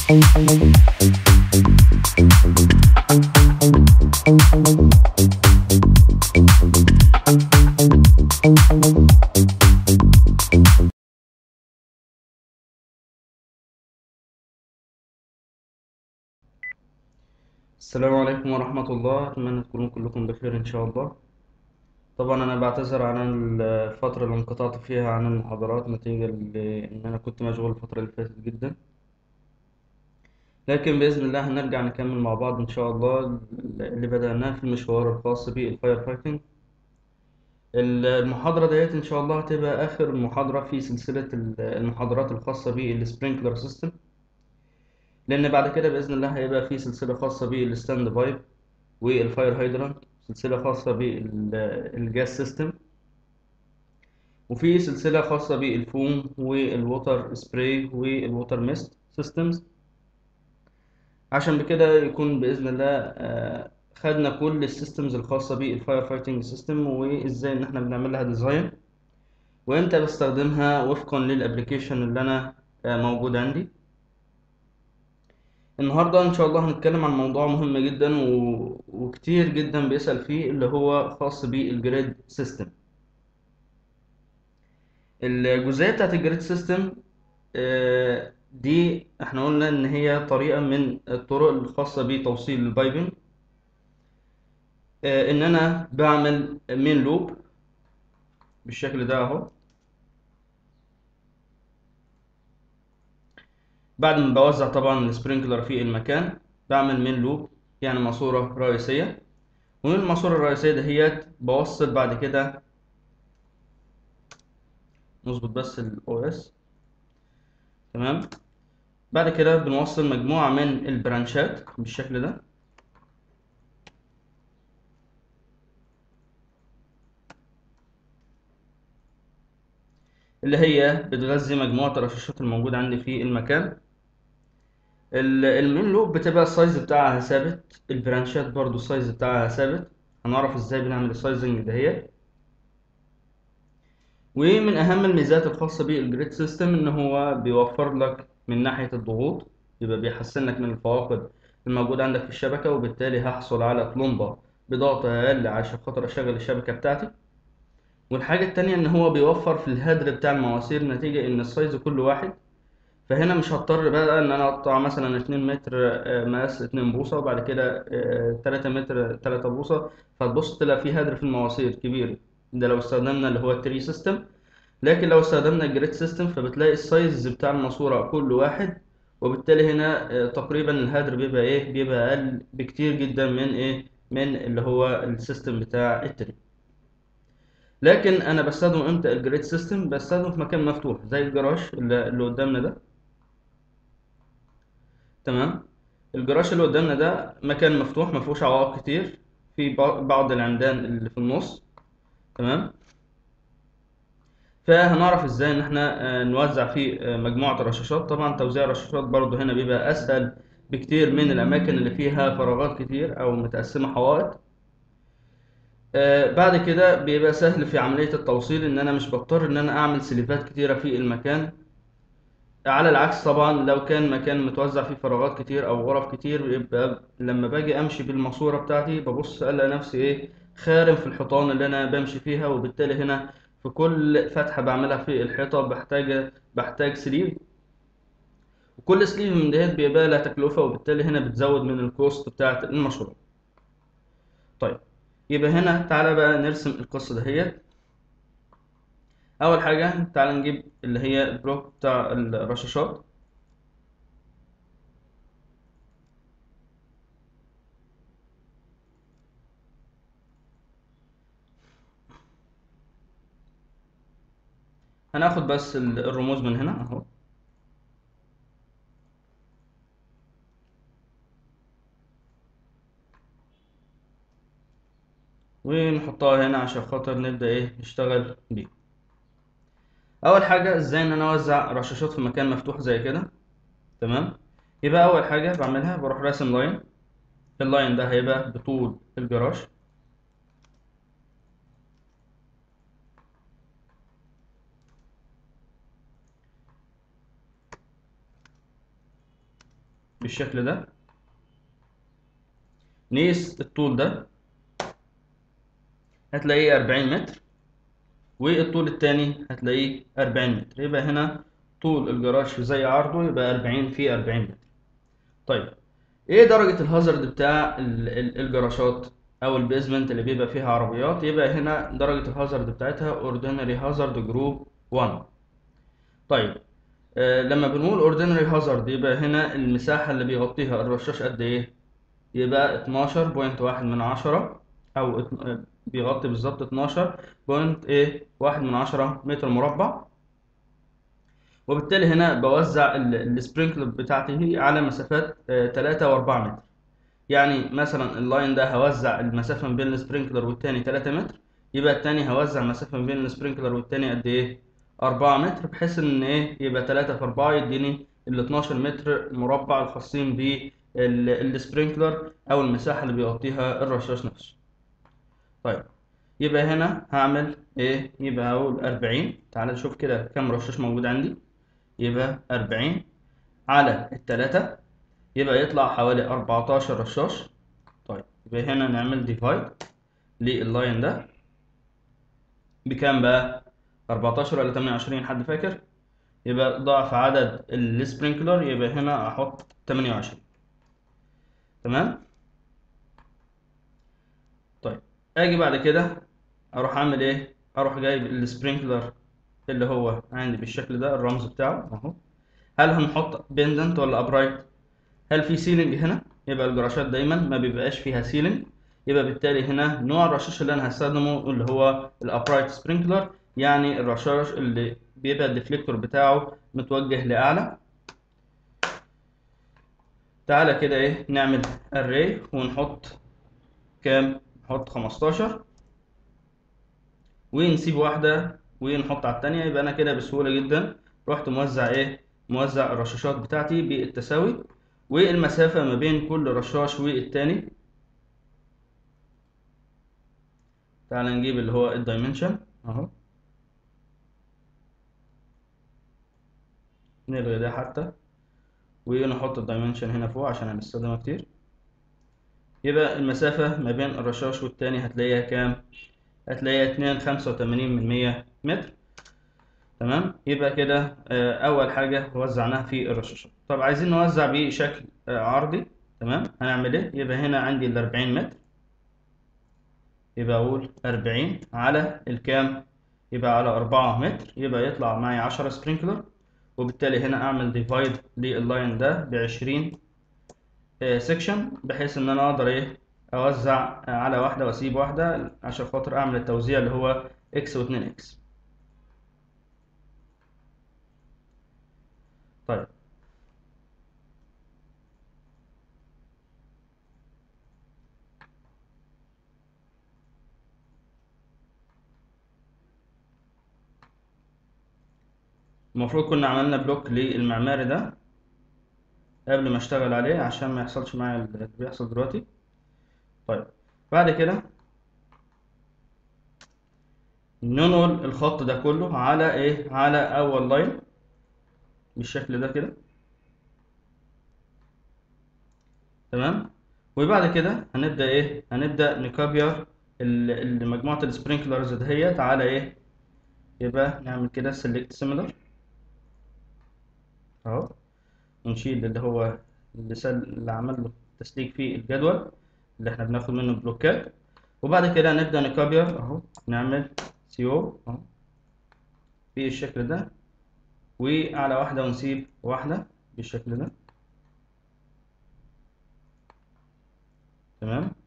السلام عليكم ورحمة الله أتمنى تكونوا كلكم بخير إن شاء الله طبعا أنا بعتذر عن الفترة اللي انقطعت فيها عن المحاضرات نتيجة لأن أنا كنت مشغول الفترة اللي فاتت جدا لكن بإذن الله هنرجع نكمل مع بعض إن شاء الله اللي بدأناه في المشوار الخاص بالفاير فايتنج المحاضرة ديت إن شاء الله هتبقى آخر محاضرة في سلسلة المحاضرات الخاصة بالسبرينكلر سيستم لأن بعد كده بإذن الله هيبقى في سلسلة خاصة بالستاند بايب والفاير هيدرانت سلسلة خاصة بالجاز سيستم وفي سلسلة خاصة بالفوم والووتر سبراي والووتر ميست سيستمز عشان بكده يكون بإذن الله خدنا كل السيستمز الخاصة بالفاير فايتنج سيستم وازاي ان احنا بنعمل لها ديزاين وامتى بستخدمها وفقا للابليكيشن اللي انا موجود عندي النهارده ان شاء الله هنتكلم عن موضوع مهم جدا و... وكتير جدا بيسأل فيه اللي هو خاص بالجريد سيستم الجزئيه بتاعت الجريد سيستم دي احنا قلنا ان هي طريقه من الطرق الخاصه بتوصيل البايبنج ان انا بعمل مين لوب بالشكل ده اهو بعد ما بوزع طبعا السبرينكلر في المكان بعمل مين لوب يعني ماسورة رئيسية ومن الماسورة الرئيسية دهيت بوصل بعد كده نظبط بس الاو اس تمام بعد كده بنوصل مجموعة من البرانشات بالشكل ده اللي هي بتغذي مجموعة الرشاشات الموجودة عندي في المكان المين لوب بتبقى السايز بتاعها ثابت البرانشات برضو السايز بتاعها ثابت هنعرف ازاي بنعمل السايزنج دهيت ومن اهم الميزات الخاصة بالجريد سيستم ان هو بيوفر لك من ناحية الضغوط يبقى بيحسن لك من الفواقد الموجودة عندك في الشبكة وبالتالي هحصل على طلمبة بضغط اقل عشان خاطر اشغل الشبكة بتاعتي والحاجة التانية ان هو بيوفر في الهدر بتاع المواسير نتيجة ان السايز كل واحد فهنا مش هضطر بقى ان انا اقطع مثلا 2 متر مقاس 2 بوصة وبعد كده 3 متر 3 بوصة فتبص تلاقي في هدر في المواسير كبير ده لو استخدمنا اللي هو التري سيستم لكن لو استخدمنا الجريد سيستم فبتلاقي السايز بتاع الماسورة كل واحد وبالتالي هنا تقريبا الهدر بيبقى ايه بيبقى اقل بكتير جدا من ايه من اللي هو السيستم بتاع التري لكن انا بستخدم امتى الجريد سيستم بستخدمه في مكان مفتوح زي الجراج اللي, اللي قدامنا ده تمام الجراج اللي قدامنا ده مكان مفتوح ما فيهوش عوائق كتير في بعض العمدان اللي في النص تمام فهنعرف ازاي ان احنا نوزع فيه مجموعة الرشاشات طبعا توزيع الرشاشات برضو هنا بيبقى اسهل بكتير من الاماكن اللي فيها فراغات كتير او متقسمة حوائط آه بعد كده بيبقى سهل في عملية التوصيل ان انا مش بضطر ان انا اعمل سليفات كتيرة في المكان على العكس طبعا لو كان مكان متوزع فيه فراغات كتير او غرف كتير يبقى لما باجي امشي بالماسورة بتاعتي ببص الاقي نفسي ايه خارم في الحيطان اللي انا بمشي فيها وبالتالي هنا في كل فتحة بعملها في الحيطة بحتاج بحتاج سليف وكل سليف من دهيت بيبقى لها تكلفة وبالتالي هنا بتزود من الكوست بتاعت المشروع طيب يبقى هنا تعالى بقى نرسم القصة دهيت أول حاجة تعالى نجيب اللي هي البلوك بتاع الرشاشات هناخد بس الرموز من هنا اهو ونحطها هنا عشان خاطر نبدأ ايه نشتغل بيه اول حاجة ازاي ان انا اوزع رشاشات في مكان مفتوح زي كده تمام يبقى اول حاجة بعملها بروح راسم لاين اللاين ده هيبقى بطول الجراج بالشكل ده نقيس الطول ده هتلاقيه 40 متر والطول التاني هتلاقيه 40 متر يبقى هنا طول الجراج في زي عرضه يبقى 40 في 40 متر طيب ايه درجة الهازارد بتاع الجراشات او البيزمنت اللي بيبقى فيها عربيات يبقى هنا درجة الهازارد بتاعتها اوردينري هازارد جروب 1 طيب آه لما بنقول اوردينري هازارد يبقى هنا المساحة اللي بيغطيها الرشاش قد ايه يبقى 12.1 من عشرة او بيغطي بالظبط 12.1 من عشرة متر مربع وبالتالي هنا بوزع السبرينكلر بتاعتي على مسافات 3 و4 متر يعني مثلا اللاين ده هوزع المسافة ما بين السبرينكلر والتاني 3 متر يبقى التاني هوزع المسافة ما بين السبرينكلر والتاني قد ايه 4 متر بحيث ان ايه يبقى 3 في 4 يديني ال 12 متر مربع الخاصين بالسبرينكلر او المساحة اللي بيغطيها الرشاش نفسه طيب يبقى هنا هعمل ايه يبقى هقول 40 تعال نشوف كده كم رشاش موجود عندي يبقى 40 على التلاتة يبقى يطلع حوالي 14 رشاش طيب يبقى هنا نعمل ديفايد لللاين ده بكام بقى 14 ولا 28 حد فاكر يبقى ضعف عدد السبرينكلر يبقى هنا احط 28 تمام طيب اجي بعد كده اروح اعمل ايه اروح جايب السبرينكلر اللي هو عندي بالشكل ده الرمز بتاعه اهو هل هنحط بيندنت ولا ابرايت هل في سيلينج هنا يبقى الجراشات دايما ما بيبقاش فيها سيلينج يبقى بالتالي هنا نوع الرشاش اللي انا هستخدمه اللي هو الابرايت سبرينكلر يعني الرشاش اللي بيبقى الديفليكتور بتاعه متوجه لاعلى تعالى كده ايه نعمل اري ونحط كام نحط 15 ونسيب واحده ونحط على التانية يبقى انا كده بسهوله جدا رحت موزع ايه موزع الرشاشات بتاعتي بالتساوي والمسافة ما بين كل رشاش والتاني تعال نجيب اللي هو الدايمنشن اهو نلغي ده حتى ونحط الدايمنشن هنا فوق عشان هنستخدمها كتير يبقى المسافة ما بين الرشاش والتاني هتلاقيها كام هتلاقيها اتنين خمسة وتمانين من مية متر تمام يبقى كده اول حاجه وزعناها في الرشاشات طب عايزين نوزع بشكل عرضي تمام هنعمل ايه يبقى هنا عندي ال 40 متر يبقى اقول 40 على الكام يبقى على 4 متر يبقى يطلع معي 10 سبرينكلر وبالتالي هنا اعمل ديفايد لللاين ده ب 20 سيكشن بحيث ان انا اقدر ايه اوزع على واحده واسيب واحده عشان خاطر اعمل التوزيع اللي هو اكس و2 اكس طيب المفروض كنا عملنا بلوك للمعماري ده قبل ما اشتغل عليه عشان ما يحصلش معايا اللي بيحصل دلوقتي طيب بعد كده ننقل الخط ده كله على ايه على اول لاين بالشكل ده كده تمام وبعد كده هنبدا ايه هنبدا نكابير مجموعه السبرينكلرز دهيت على ايه يبقى نعمل كده سيلكت سيميلر اهو ونشيل اللي هو اللي, سل... اللي عمل له تسليك في الجدول اللي احنا بناخد منه بلوكات وبعد كده نبدا نكابير اهو نعمل سي او اهو بالشكل ده وعلى واحدة ونسيب واحدة بالشكل ده تمام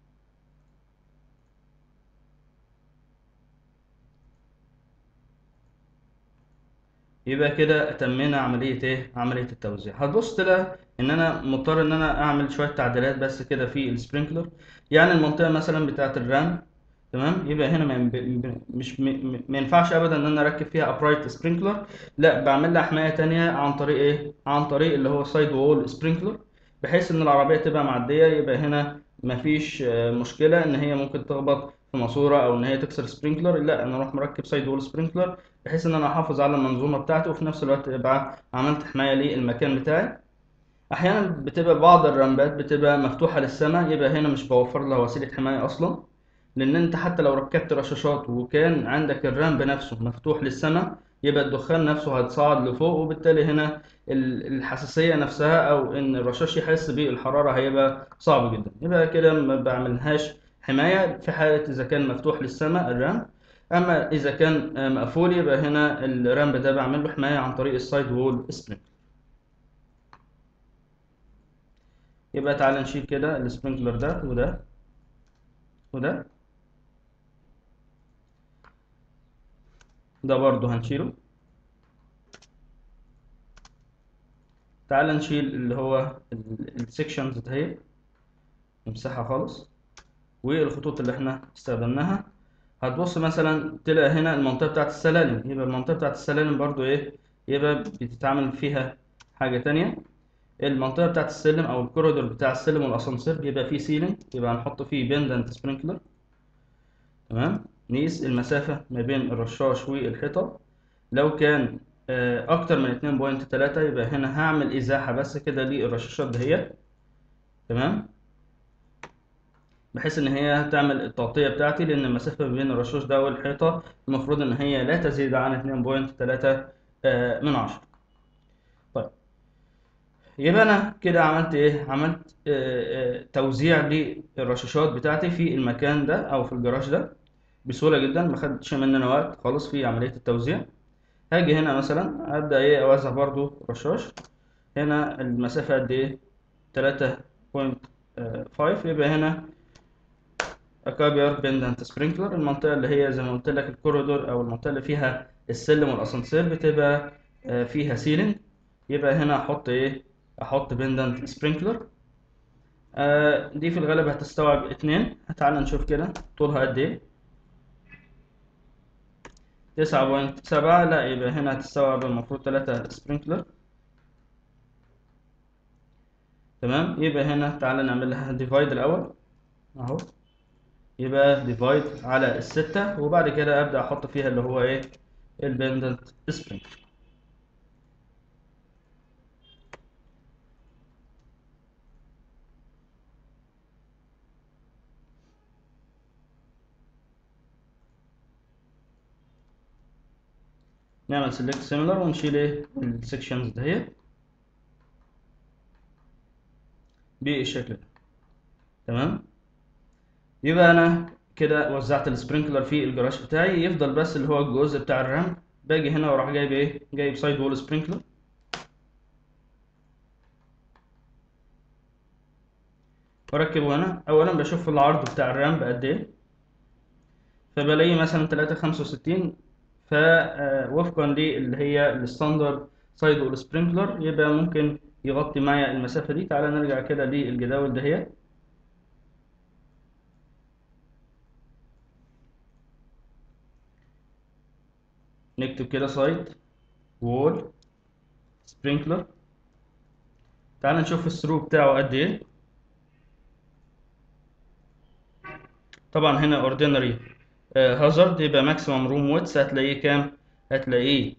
يبقى كده تمينا عملية ايه عملية التوزيع هتبص تلاقي ان انا مضطر ان انا اعمل شوية تعديلات بس كده في السبرينكلر يعني المنطقة مثلا بتاعة الرام تمام يبقى هنا ما مش ما ينفعش ابدا ان انا اركب فيها ابرايت سبرينكلر لا بعمل لها حمايه تانية عن طريق ايه عن طريق اللي هو سايد وول سبرينكلر بحيث ان العربيه تبقى معديه يبقى هنا مفيش مشكله ان هي ممكن تخبط في ماسوره او ان هي تكسر سبرينكلر لا انا اروح مركب سايد وول سبرينكلر بحيث ان انا احافظ على المنظومه بتاعتي وفي نفس الوقت ابقى عملت حمايه للمكان بتاعي احيانا بتبقى بعض الرامبات بتبقى مفتوحه للسماء يبقى هنا مش بوفر لها وسيله حمايه اصلا لان انت حتى لو ركبت رشاشات وكان عندك الرامب نفسه مفتوح للسماء يبقى الدخان نفسه هيتصاعد لفوق وبالتالي هنا الحساسيه نفسها او ان الرشاش يحس بالحراره هيبقى صعب جدا يبقى كده ما بعملهاش حمايه في حاله اذا كان مفتوح للسماء الرامب اما اذا كان مقفول يبقى هنا الرامب ده بعمل له حمايه عن طريق السايد وول سبرينج يبقى تعالى نشيل كده السبرينكلر ده وده وده ده برضو هنشيله تعال نشيل اللي هو السكشنز دهي نمسحها خالص والخطوط اللي احنا استخدمناها هتبص مثلا تلاقي هنا المنطقة بتاعت السلالم يبقى المنطقة بتاعت السلالم برضو ايه يبقى بتتعمل فيها حاجة تانية المنطقة بتاعت السلم او الكوريدور بتاع السلم والاسانسير بيبقى فيه سيلينج يبقى هنحط فيه بندنت سبرينكلر تمام نقيس المسافة ما بين الرشاش والحيطة لو كان أكتر من اتنين بوينت تلاتة يبقى هنا هعمل إزاحة بس كده للرشاشات دهيت تمام بحيث إن هي تعمل التغطية بتاعتي لأن المسافة ما بين الرشاش ده والحيطة المفروض إن هي لا تزيد عن اتنين بوينت تلاتة من عشرة طيب يبقى أنا كده عملت إيه؟ عملت توزيع للرشاشات بتاعتي في المكان ده أو في الجراج ده بسهوله جدا ما خدتش مننا وقت خالص في عمليه التوزيع هاجي هنا مثلا ابدا ايه اوزع برضو رشاش هنا المسافه قد ايه 3.5 يبقى هنا اكابير بندنت سبرينكلر المنطقه اللي هي زي ما قلت لك الكوريدور او المنطقه اللي فيها السلم والاسانسير بتبقى فيها سيلينج يبقى هنا احط ايه احط بندنت سبرينكلر دي في الغالب هتستوعب اتنين تعال نشوف كده طولها قد ايه تسعة بوينت سبعة لا يبقى هنا هتستوعب المفروض تلاتة سبرينكلر تمام يبقى هنا تعالى نعمل لها ديفايد الأول أهو يبقى ديفايد على الستة وبعد كده أبدأ أحط فيها اللي هو إيه البندنت سبرينكلر نعمل select similar ونشيل ايه السكشنز دهيت بالشكل ده تمام يبقى انا كده وزعت السبرينكلر في الجراج بتاعي يفضل بس اللي هو الجزء بتاع الرام باجي هنا واروح جايب ايه جايب سايد وول سبرينكلر واركبه هنا اولا بشوف العرض بتاع الرام بقد ايه فبلاقيه مثلا 365 فوفقا للي هي الستاندرد سايد وول سبرينكلر يبقى ممكن يغطي معايا المسافة دي تعالى نرجع كده للجداول دهيت نكتب كده سايد وول سبرينكلر تعالى نشوف الثرو بتاعه قد ايه طبعا هنا اوردينري هازارد يبقى ماكسيمم روم ويتس هتلاقيه كام هتلاقيه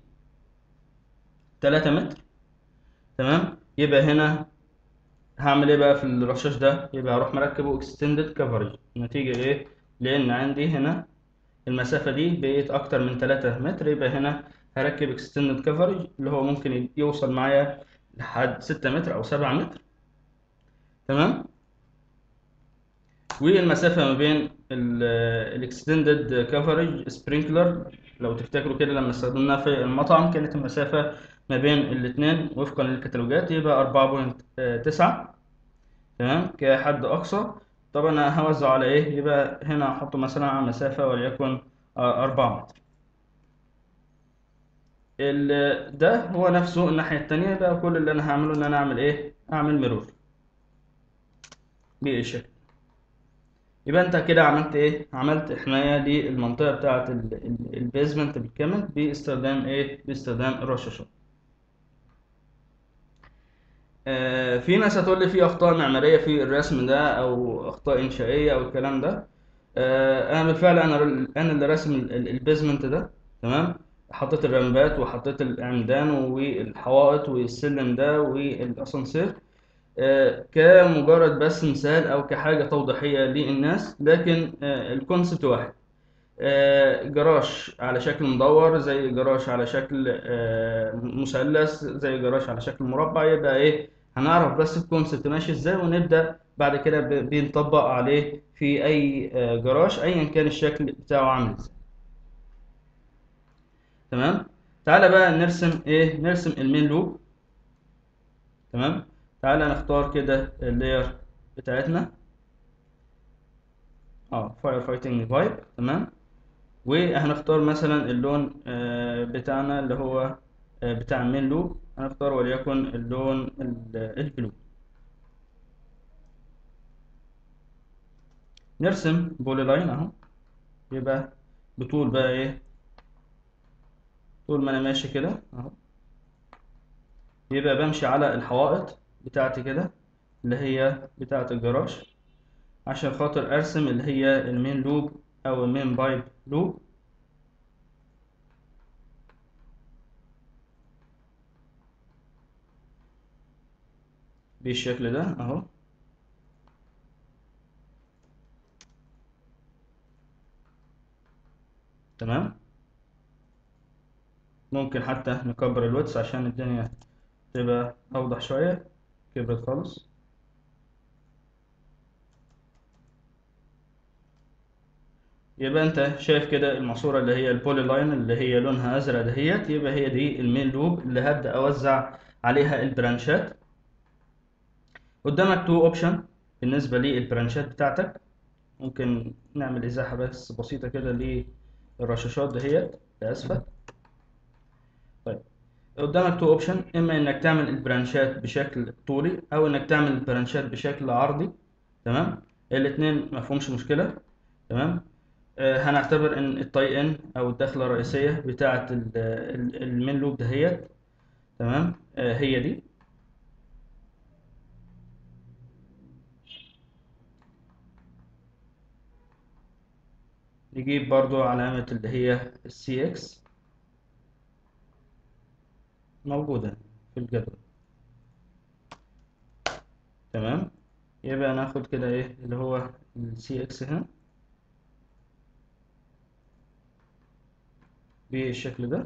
3 متر تمام يبقى هنا هعمل ايه بقى في الرشاش ده يبقى هروح مركبه اكستندد كفرج نتيجة ايه لان عندي هنا المسافة دي بقيت اكتر من 3 متر يبقى هنا هركب اكستندد كفرج اللي هو ممكن يوصل معايا لحد 6 متر او 7 متر تمام والمسافة ما بين الاكستندد كفرج سبرينكلر لو تفتكروا كده لما استخدمناها في المطعم كانت المسافة ما بين الاثنين وفقا للكتالوجات يبقى أربعة بوينت تسعة تمام كحد أقصى طبعا أنا هوزع على إيه يبقى هنا أحطه مثلا على مسافة وليكن أربعة متر ده هو نفسه الناحية التانية يبقى كل اللي أنا هعمله إن أنا أعمل إيه أعمل ميرور بالشكل يبقى انت كده عملت ايه عملت حمايه للمنطقه بتاعه البيزمنت بالكامل باستخدام ايه باستخدام الرشاشات آه في ناس هتقول لي في اخطاء معماريه في الرسم ده او اخطاء انشائيه او الكلام ده آه انا بالفعل انا انا اللي راسم البيزمنت ده تمام حطيت الرمبات وحطيت العمدان والحوائط والسلم ده والاسانسير آه، كمجرد بس مثال او كحاجه توضيحيه للناس لكن آه، الكونسبت واحد آه، جراج على شكل مدور زي جراج على شكل آه، مثلث زي جراج على شكل مربع يبقى ايه هنعرف بس الكونسبت ماشي ازاي ونبدأ بعد كده ب- بنطبق عليه في اي آه، جراج ايا كان الشكل بتاعه عامل ازاي تمام تعالى بقى نرسم ايه نرسم المين لوب تمام تعالى نختار كده اللاير بتاعتنا اه فاير فايتنج فايب تمام وهنختار مثلا اللون آه، بتاعنا اللي هو آه، بتاع المين لوب هنختار وليكن اللون ال- البلو نرسم بولي لاين اهو يبقى بطول بقى ايه طول ما انا ماشي كده اهو يبقى بمشي على الحوائط بتاعتي كده اللي هي بتاعة الجراج عشان خاطر ارسم اللي هي المين لوب او المين بايب لوب بالشكل ده اهو تمام ممكن حتى نكبر الويتس عشان الدنيا تبقى اوضح شوية كبرت خالص يبقى انت شايف كده الماسورة اللي هي البولي لاين اللي هي لونها ازرق دهيت يبقى هي دي المين لوب اللي هبدأ اوزع عليها البرانشات قدامك تو اوبشن بالنسبة للبرانشات بتاعتك ممكن نعمل ازاحة بس بسيطة كده للرشاشات دهيت لأسفل طيب قدامك تو اوبشن اما انك تعمل البرانشات بشكل طولي او انك تعمل البرانشات بشكل عرضي تمام الاثنين ما فيهمش مشكله تمام آه هنعتبر ان التاي ان او الدخله الرئيسيه بتاعه ال- ال- المين لوب دهيت تمام آه هي دي نجيب برضو علامه اللي هي السي اكس موجوده في الجدول تمام يبقى ناخد كده ايه اللي هو السي اكس هنا بالشكل ده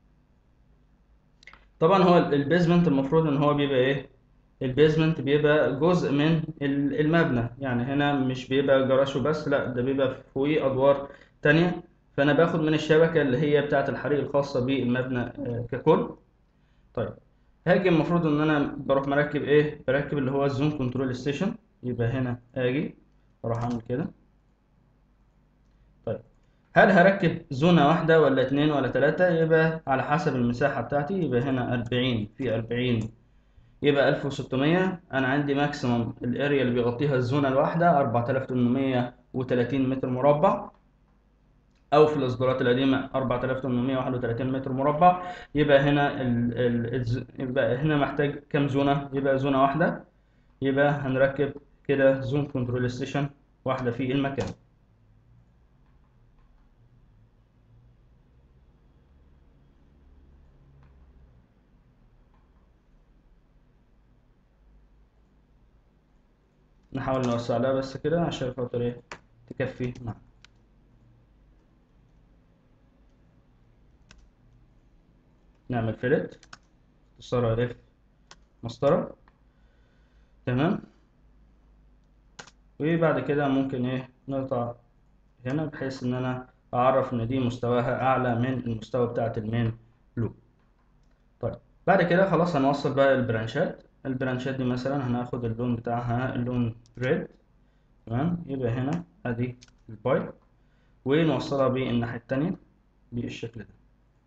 طبعا هو البيزمنت المفروض ان هو بيبقى ايه البيزمنت بيبقى جزء من ال- المبنى يعني هنا مش بيبقى جراج وبس لا ده بيبقى فوقيه ادوار تانية فانا باخد من الشبكة اللي هي بتاعة الحريق الخاصة بالمبنى آه، ككل طيب هاجي المفروض ان انا بروح مركب ايه بركب اللي هو الزوم كنترول ستيشن يبقى هنا اجي اروح اعمل كده طيب هل هركب زونة واحدة ولا اتنين ولا تلاتة يبقى على حسب المساحة بتاعتي يبقى هنا أربعين في أربعين يبقى ألف وستمية أنا عندي ماكسيموم الأريا اللي بيغطيها الزونة الواحدة أربعة آلاف تمنمية وتلاتين متر مربع أو في الإصدارات القديمة أربعة آلاف تمنمية واحد وتلاتين متر مربع يبقى هنا ال... ال... الز- يبقى هنا محتاج كام زونة يبقى زونة واحدة يبقى هنركب كده زون كنترول ستيشن واحدة في المكان نحاول نوسع لها بس كده عشان خاطر ايه تكفي معانا نعمل فيلت اختصارها اف مسطرة تمام وبعد كده ممكن ايه نقطع هنا بحيث ان انا اعرف ان دي مستواها اعلى من المستوى بتاعة المين لوب طيب بعد كده خلاص هنوصل بقى البرانشات البرانشات دي مثلا هناخد اللون بتاعها اللون ريد تمام يبقى هنا ادي البايب ونوصلها بالناحية التانية بالشكل ده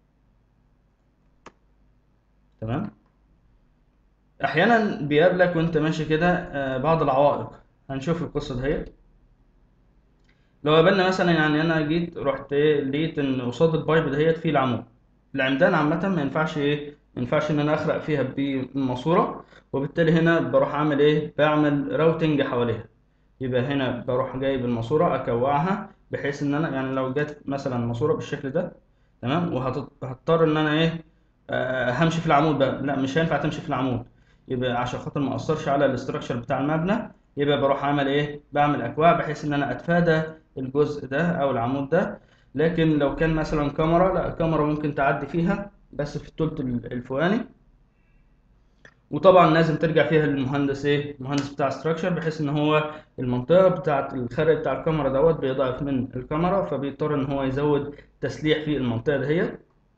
تمام احيانا بيقابلك وانت ماشي كده آه، بعض العوائق هنشوف القصة دهيت لو قابلنا مثلا يعني انا جيت رحت إيه، لقيت ان قصاد البايب دهيت فيه العمود العمدان عامة ما ينفعش ايه ما ينفعش ان انا اخرق فيها بالماسورة وبالتالي هنا بروح اعمل ايه بعمل راوتنج حواليها يبقى هنا بروح جايب الماسورة اكوعها بحيث ان انا يعني لو جت مثلا ماسورة بالشكل ده تمام وهضطر ان انا ايه آه، همشي في العمود بقى لا مش هينفع تمشي في العمود يبقى عشان خاطر ما اثرش على الاستراكشر بتاع المبنى يبقى بروح اعمل ايه بعمل اكواع بحيث ان انا اتفادى الجزء ده او العمود ده لكن لو كان مثلا كاميرا لا الكاميرا ممكن تعدي فيها بس في الثلث الفوقاني وطبعا لازم ترجع فيها للمهندس ايه المهندس بتاع ستراكشر بحيث ان هو المنطقه بتاعه الخرق بتاع الكاميرا دوت بيضعف من الكاميرا فبيضطر ان هو يزود تسليح في المنطقه دهيت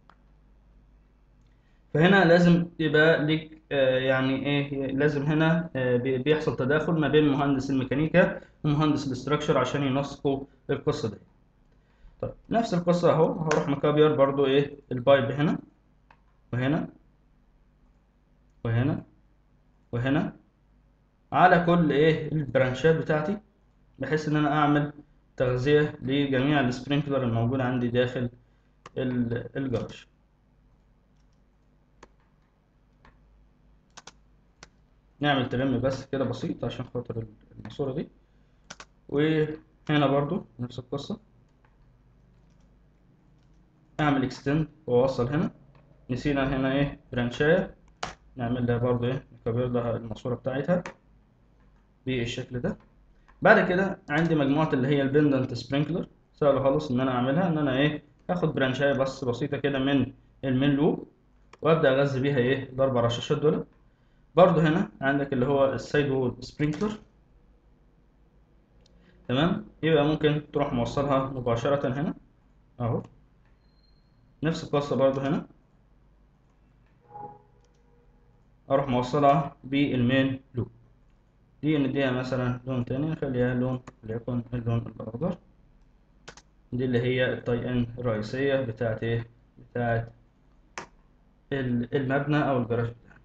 فهنا لازم يبقى ليك آه يعني ايه لازم هنا آه بيحصل تداخل ما بين مهندس الميكانيكا ومهندس الاستراكشر عشان ينسقوا القصه دي طيب نفس القصه اهو هروح مكابير برضو ايه البايب هنا وهنا وهنا وهنا على كل ايه البرانشات بتاعتي بحيث ان انا اعمل تغذية لجميع السبرينكلر الموجودة عندي داخل الجراج نعمل ترم بس كده بسيط عشان خاطر الماسورة دي وهنا برضو نفس القصة اعمل اكستند واوصل هنا نسينا هنا ايه برانشاية نعمل لها برضه ايه نكبر لها الماسوره بتاعتها بالشكل ده بعد كده عندي مجموعه اللي هي البندنت سبرينكلر سهل خالص ان انا اعملها ان انا ايه اخد برانشايه بس بسيطه كده من المين لوب وابدا اغذي بيها ايه الاربع رشاشات دول برضه هنا عندك اللي هو السايد وول سبرينكلر تمام يبقى ممكن تروح موصلها مباشره هنا اهو نفس القصه برضه هنا اروح موصلها بالمين لوب دي نديها مثلا لون تاني نخليها لون وليكن اللون الاخضر دي اللي هي التاي ان الرئيسية بتاعت ايه بتاعت المبنى او الجراج بتاعنا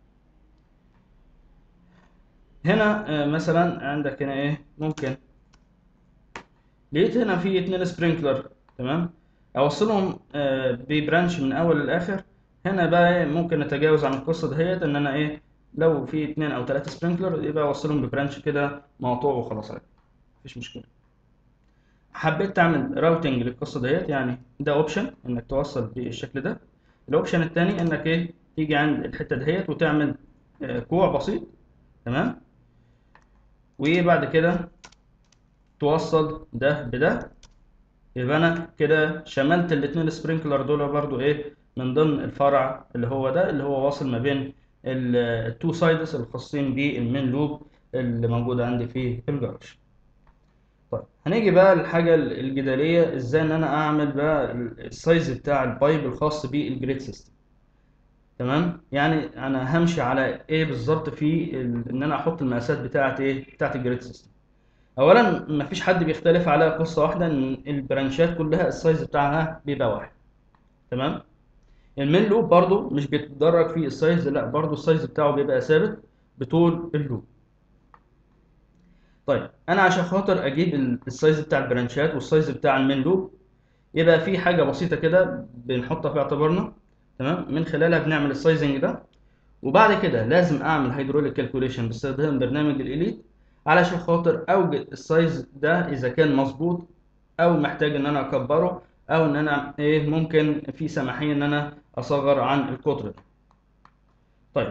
هنا مثلا عندك هنا ايه ممكن لقيت هنا في اتنين سبرينكلر تمام اوصلهم ببرانش من اول لاخر هنا بقى ممكن نتجاوز عن القصه دهيت ان انا ايه لو في اتنين او تلاته سبرينكلر يبقى اوصلهم ببرانش كده مقطوع وخلاص عادي مفيش مشكله حبيت تعمل راوتنج للقصه ديت يعني ده اوبشن انك توصل بالشكل ده الاوبشن الثاني انك ايه تيجي عند الحته دهيت وتعمل آه كوع بسيط تمام وبعد كده توصل ده بده يبقى انا كده شملت الاثنين سبرينكلر دول برضو ايه من ضمن الفرع اللي هو ده اللي هو واصل ما بين التو سايدز الخاصين بالمين لوب اللي موجود عندي في الجراج طيب هنيجي بقى للحاجه الجدليه ازاي ان انا اعمل بقى السايز بتاع البايب الخاص بالجريد سيستم تمام يعني انا همشي على ايه بالظبط في ان انا احط المقاسات بتاعه ايه بتاعه الجريد سيستم اولا مفيش حد بيختلف على قصه واحده ان البرانشات كلها السايز بتاعها بيبقى واحد تمام المين لوب برضو مش بيتدرج في السايز لا برضو السايز بتاعه بيبقى ثابت بطول اللوب طيب انا عشان خاطر اجيب السايز بتاع البرانشات والسايز بتاع المين لوب يبقى في حاجه بسيطه كده بنحطها في اعتبارنا تمام من خلالها بنعمل السايزنج ده وبعد كده لازم اعمل هيدروليك كالكوليشن باستخدام برنامج الاليت علشان خاطر اوجد السايز ده اذا كان مظبوط او محتاج ان انا اكبره او ان انا ايه ممكن في سماحيه ان انا اصغر عن القطر ده طيب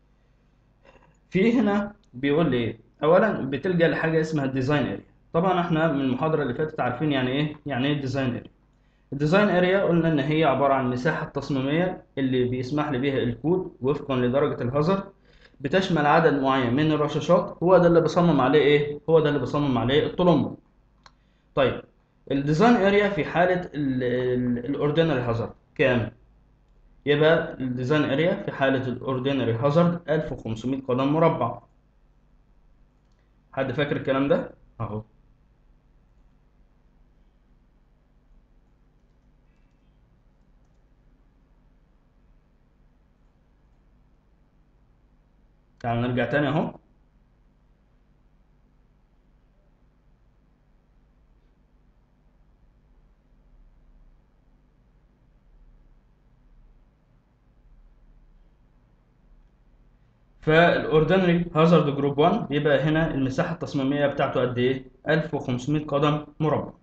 في هنا بيقول لي ايه اولا بتلجا لحاجه اسمها الديزاين اريا طبعا احنا من المحاضره اللي فاتت عارفين يعني ايه يعني ايه الديزاين اريا الديزاين اريا قلنا ان هي عباره عن المساحه التصميميه اللي بيسمح لي بيها الكود وفقا لدرجه الهازارد بتشمل عدد معين من الرشاشات هو ده اللي بصمم عليه ايه هو ده اللي بصمم عليه الطلمبه طيب الديزاين اريا في حاله الاوردينري هازارد كام يبقى الديزاين اريا في حاله الاوردينري هازارد 1500 قدم مربع حد فاكر الكلام ده اهو تعال نرجع تاني اهو فالاوردينري هازارد جروب 1 بيبقى هنا المساحه التصميميه بتاعته قد ايه 1500 قدم مربع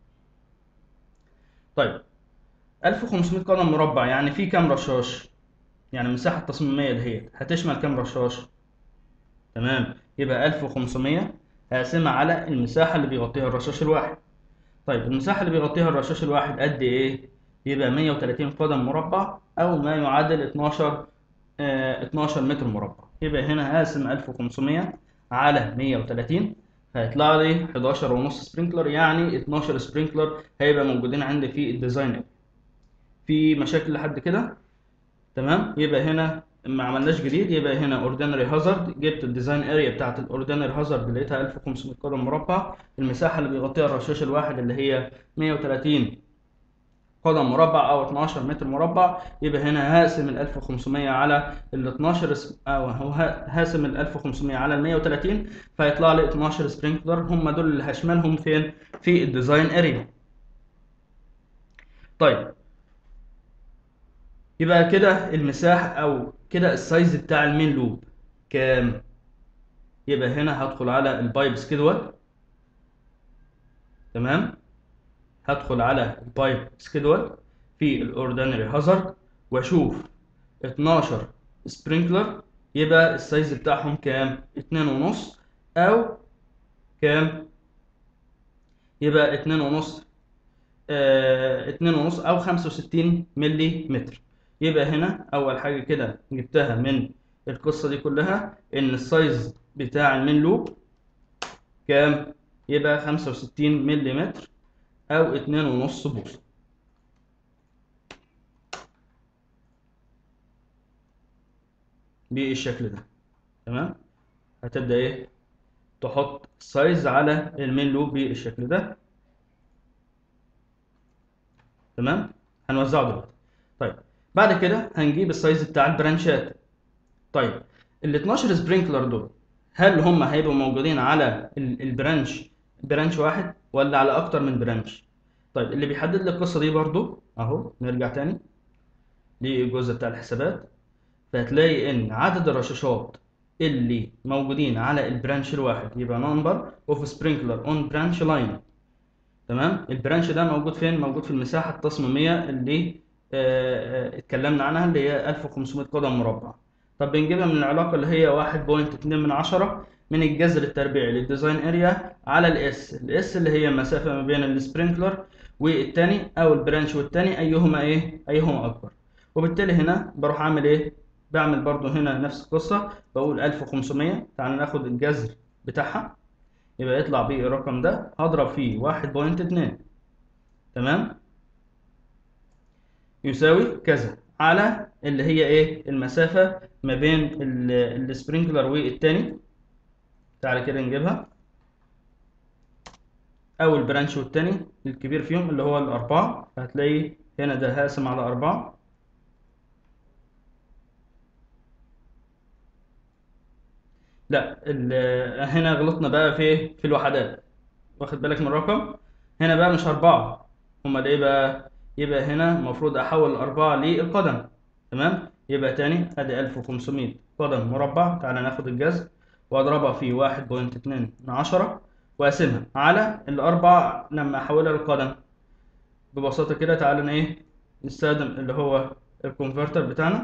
طيب 1500 قدم مربع يعني في كام رشاش يعني المساحه التصميميه دهيت هتشمل كام رشاش تمام يبقى 1500 هقسمها على المساحة اللي بيغطيها الرشاش الواحد طيب المساحة اللي بيغطيها الرشاش الواحد قد إيه؟ يبقى 130 قدم مربع أو ما يعادل 12 آه 12 متر مربع يبقى هنا هقسم 1500 على 130 هيطلع لي 11 ونص سبرينكلر يعني 12 سبرينكلر هيبقى موجودين عندي في الديزاين في مشاكل لحد كده تمام يبقى هنا ما عملناش جديد يبقى هنا اوردينري هازارد جبت الديزاين اريا بتاعت الاوردينري هازارد لقيتها 1500 قدم مربع المساحه اللي بيغطيها الرشاش الواحد اللي هي 130 قدم مربع او 12 متر مربع يبقى هنا هقسم ال 1500 على ال 12 او هو هقسم ال 1500 على ال 130 فيطلع لي 12 سبرينكلر هم دول اللي هشملهم فين في الديزاين اريا طيب يبقى كده المساحة أو كده السايز بتاع المين لوب كام؟ يبقى هنا هدخل على البايب سكيدول تمام؟ هدخل على البايب سكيدول في الاوردينري هازارد واشوف 12 سبرينكلر يبقى السايز بتاعهم كام؟ اتنين ونص أو كام؟ يبقى اتنين ونص اه اتنين ونص أو خمسة وستين ملي متر يبقى هنا اول حاجه كده جبتها من القصه دي كلها ان السايز بتاع المين لوب كام يبقى 65 ملم او 2.5 بوصه بالشكل ده تمام هتبدا ايه تحط سايز على المين لوب بالشكل ده تمام هنوزعه دلوقتي طيب بعد كده هنجيب السايز بتاع البرانشات طيب ال 12 سبرينكلر دول هل هم هيبقوا موجودين على البرانش برانش واحد ولا على اكتر من برانش طيب اللي بيحدد لي القصه دي برضو اهو نرجع تاني للجزء بتاع الحسابات فهتلاقي ان عدد الرشاشات اللي موجودين على البرانش الواحد يبقى نمبر اوف سبرينكلر اون برانش لاين تمام البرانش ده موجود فين موجود في المساحه التصميميه اللي اتكلمنا عنها اللي هي 1500 قدم مربع طب بنجيبها من العلاقه اللي هي 1.2 من عشرة من الجذر التربيعي للديزاين اريا على الاس الاس اللي هي المسافه ما بين السبرينكلر والتاني او البرانش والتاني ايهما ايه ايهما اكبر وبالتالي هنا بروح اعمل ايه بعمل برضو هنا نفس القصه بقول 1500 تعال ناخد الجذر بتاعها يبقى يطلع بيه الرقم ده هضرب فيه 1.2 تمام يساوي كذا على اللي هي ايه المسافة ما بين السبرينكلر والتاني تعالى كده نجيبها او البرانش والتاني الكبير فيهم اللي هو الاربعة هتلاقي هنا ده هقسم على اربعة لا هنا غلطنا بقى في في الوحدات واخد بالك من الرقم هنا بقى مش اربعة امال ايه بقى يبقى هنا المفروض احول الاربعة للقدم تمام يبقى تاني ادي 1500 قدم مربع تعالى ناخد الجذر واضربها في 1.2 من عشرة واقسمها على الاربع لما احولها للقدم ببساطة كده تعالى ايه نستخدم اللي هو الكونفرتر بتاعنا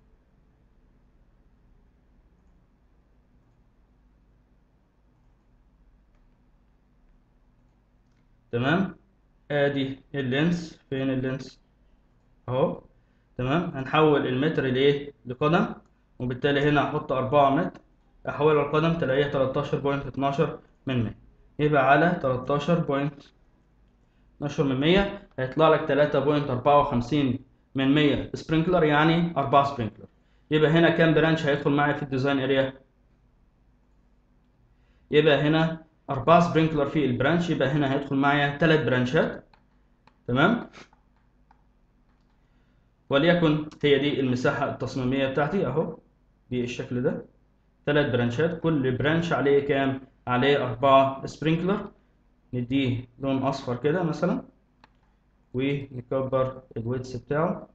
تمام ادي اللينس فين اللينس اهو تمام هنحول المتر لايه لقدم وبالتالي هنا احط 4 متر احولها لقدم تلاقيها 13.12 من 100 يبقى على 13.12 من 100 هيطلع لك 3.54 من 100 سبرينكلر يعني 4 سبرينكلر يبقى هنا كام برانش هيدخل معايا في الديزاين اريا يبقى هنا أربعة سبرينكلر في البرانش يبقى هنا هيدخل معايا ثلاث برانشات تمام وليكن هي دي المساحة التصميمية بتاعتي أهو بالشكل ده ثلاث برانشات كل برانش عليه كام؟ عليه أربعة سبرينكلر نديه لون أصفر كده مثلا ونكبر الويتس بتاعه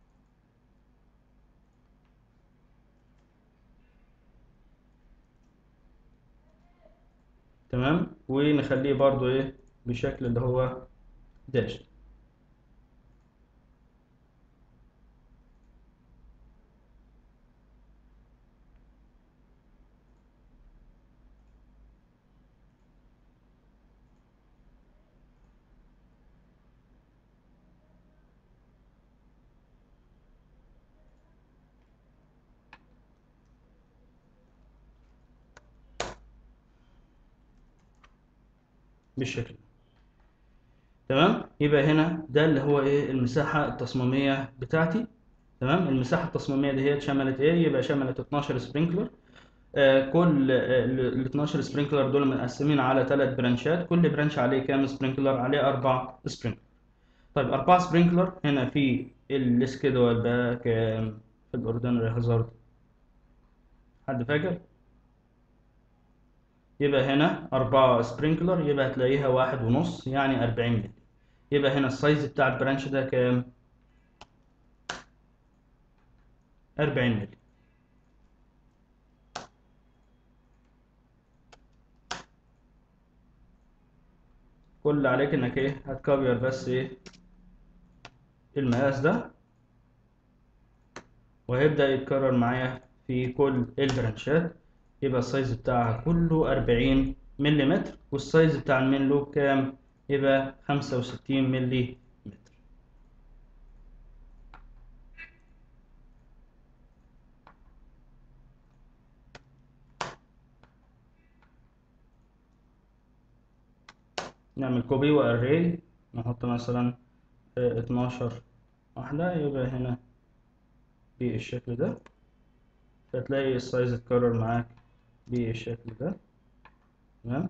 تمام ونخليه برضو ايه بشكل اللي هو داش بالشكل ده تمام يبقى هنا ده اللي هو ايه المساحة التصميمية بتاعتي تمام المساحة التصميمية دي هي شملت ايه يبقى شملت 12 سبرينكلر آه كل آه ال 12 سبرينكلر دول مقسمين على ثلاث برانشات كل برانش عليه كام سبرينكلر عليه اربع سبرينكلر طيب اربع سبرينكلر هنا في السكيدول بقى كام في الاوردينري هازارد حد فاكر يبقى هنا أربعة سبرينكلر يبقى هتلاقيها واحد ونص يعني أربعين مللي يبقى هنا السايز بتاع البرانش ده كام؟ أربعين مللي كل اللي عليك انك ايه هتكبر بس ايه المقاس ده وهيبدأ يتكرر معايا في كل البرانشات يبقى السايز بتاعها كله أربعين ملي والسايز بتاع المين لوب كام يبقى خمسة وستين ملي متر نعمل كوبي واري نحط مثلا اتناشر واحدة يبقى هنا بالشكل ده فتلاقي السايز اتكرر معاك بالشكل ده تمام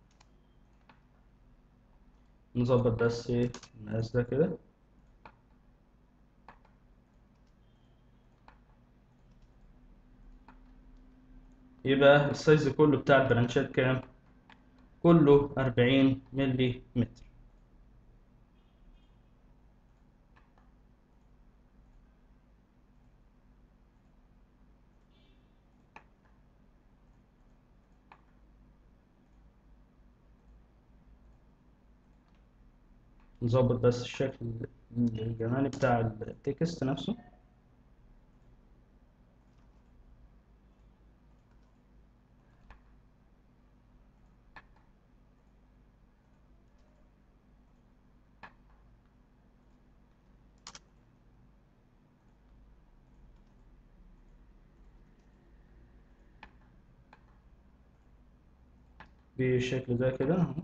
نظبط بس ايه المقاس ده كده يبقى السايز كله بتاع البرانشات كام كله أربعين ملي متر نظبط بس الشكل الجمالي بتاع التكست نفسه بالشكل ده كده اهو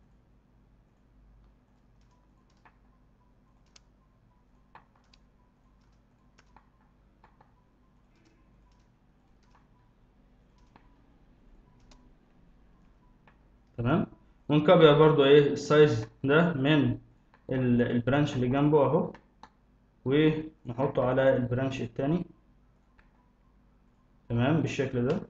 تمام ونكبر برضو ايه السايز ده من البرانش اللي جنبه اهو ونحطه على البرانش التاني تمام بالشكل ده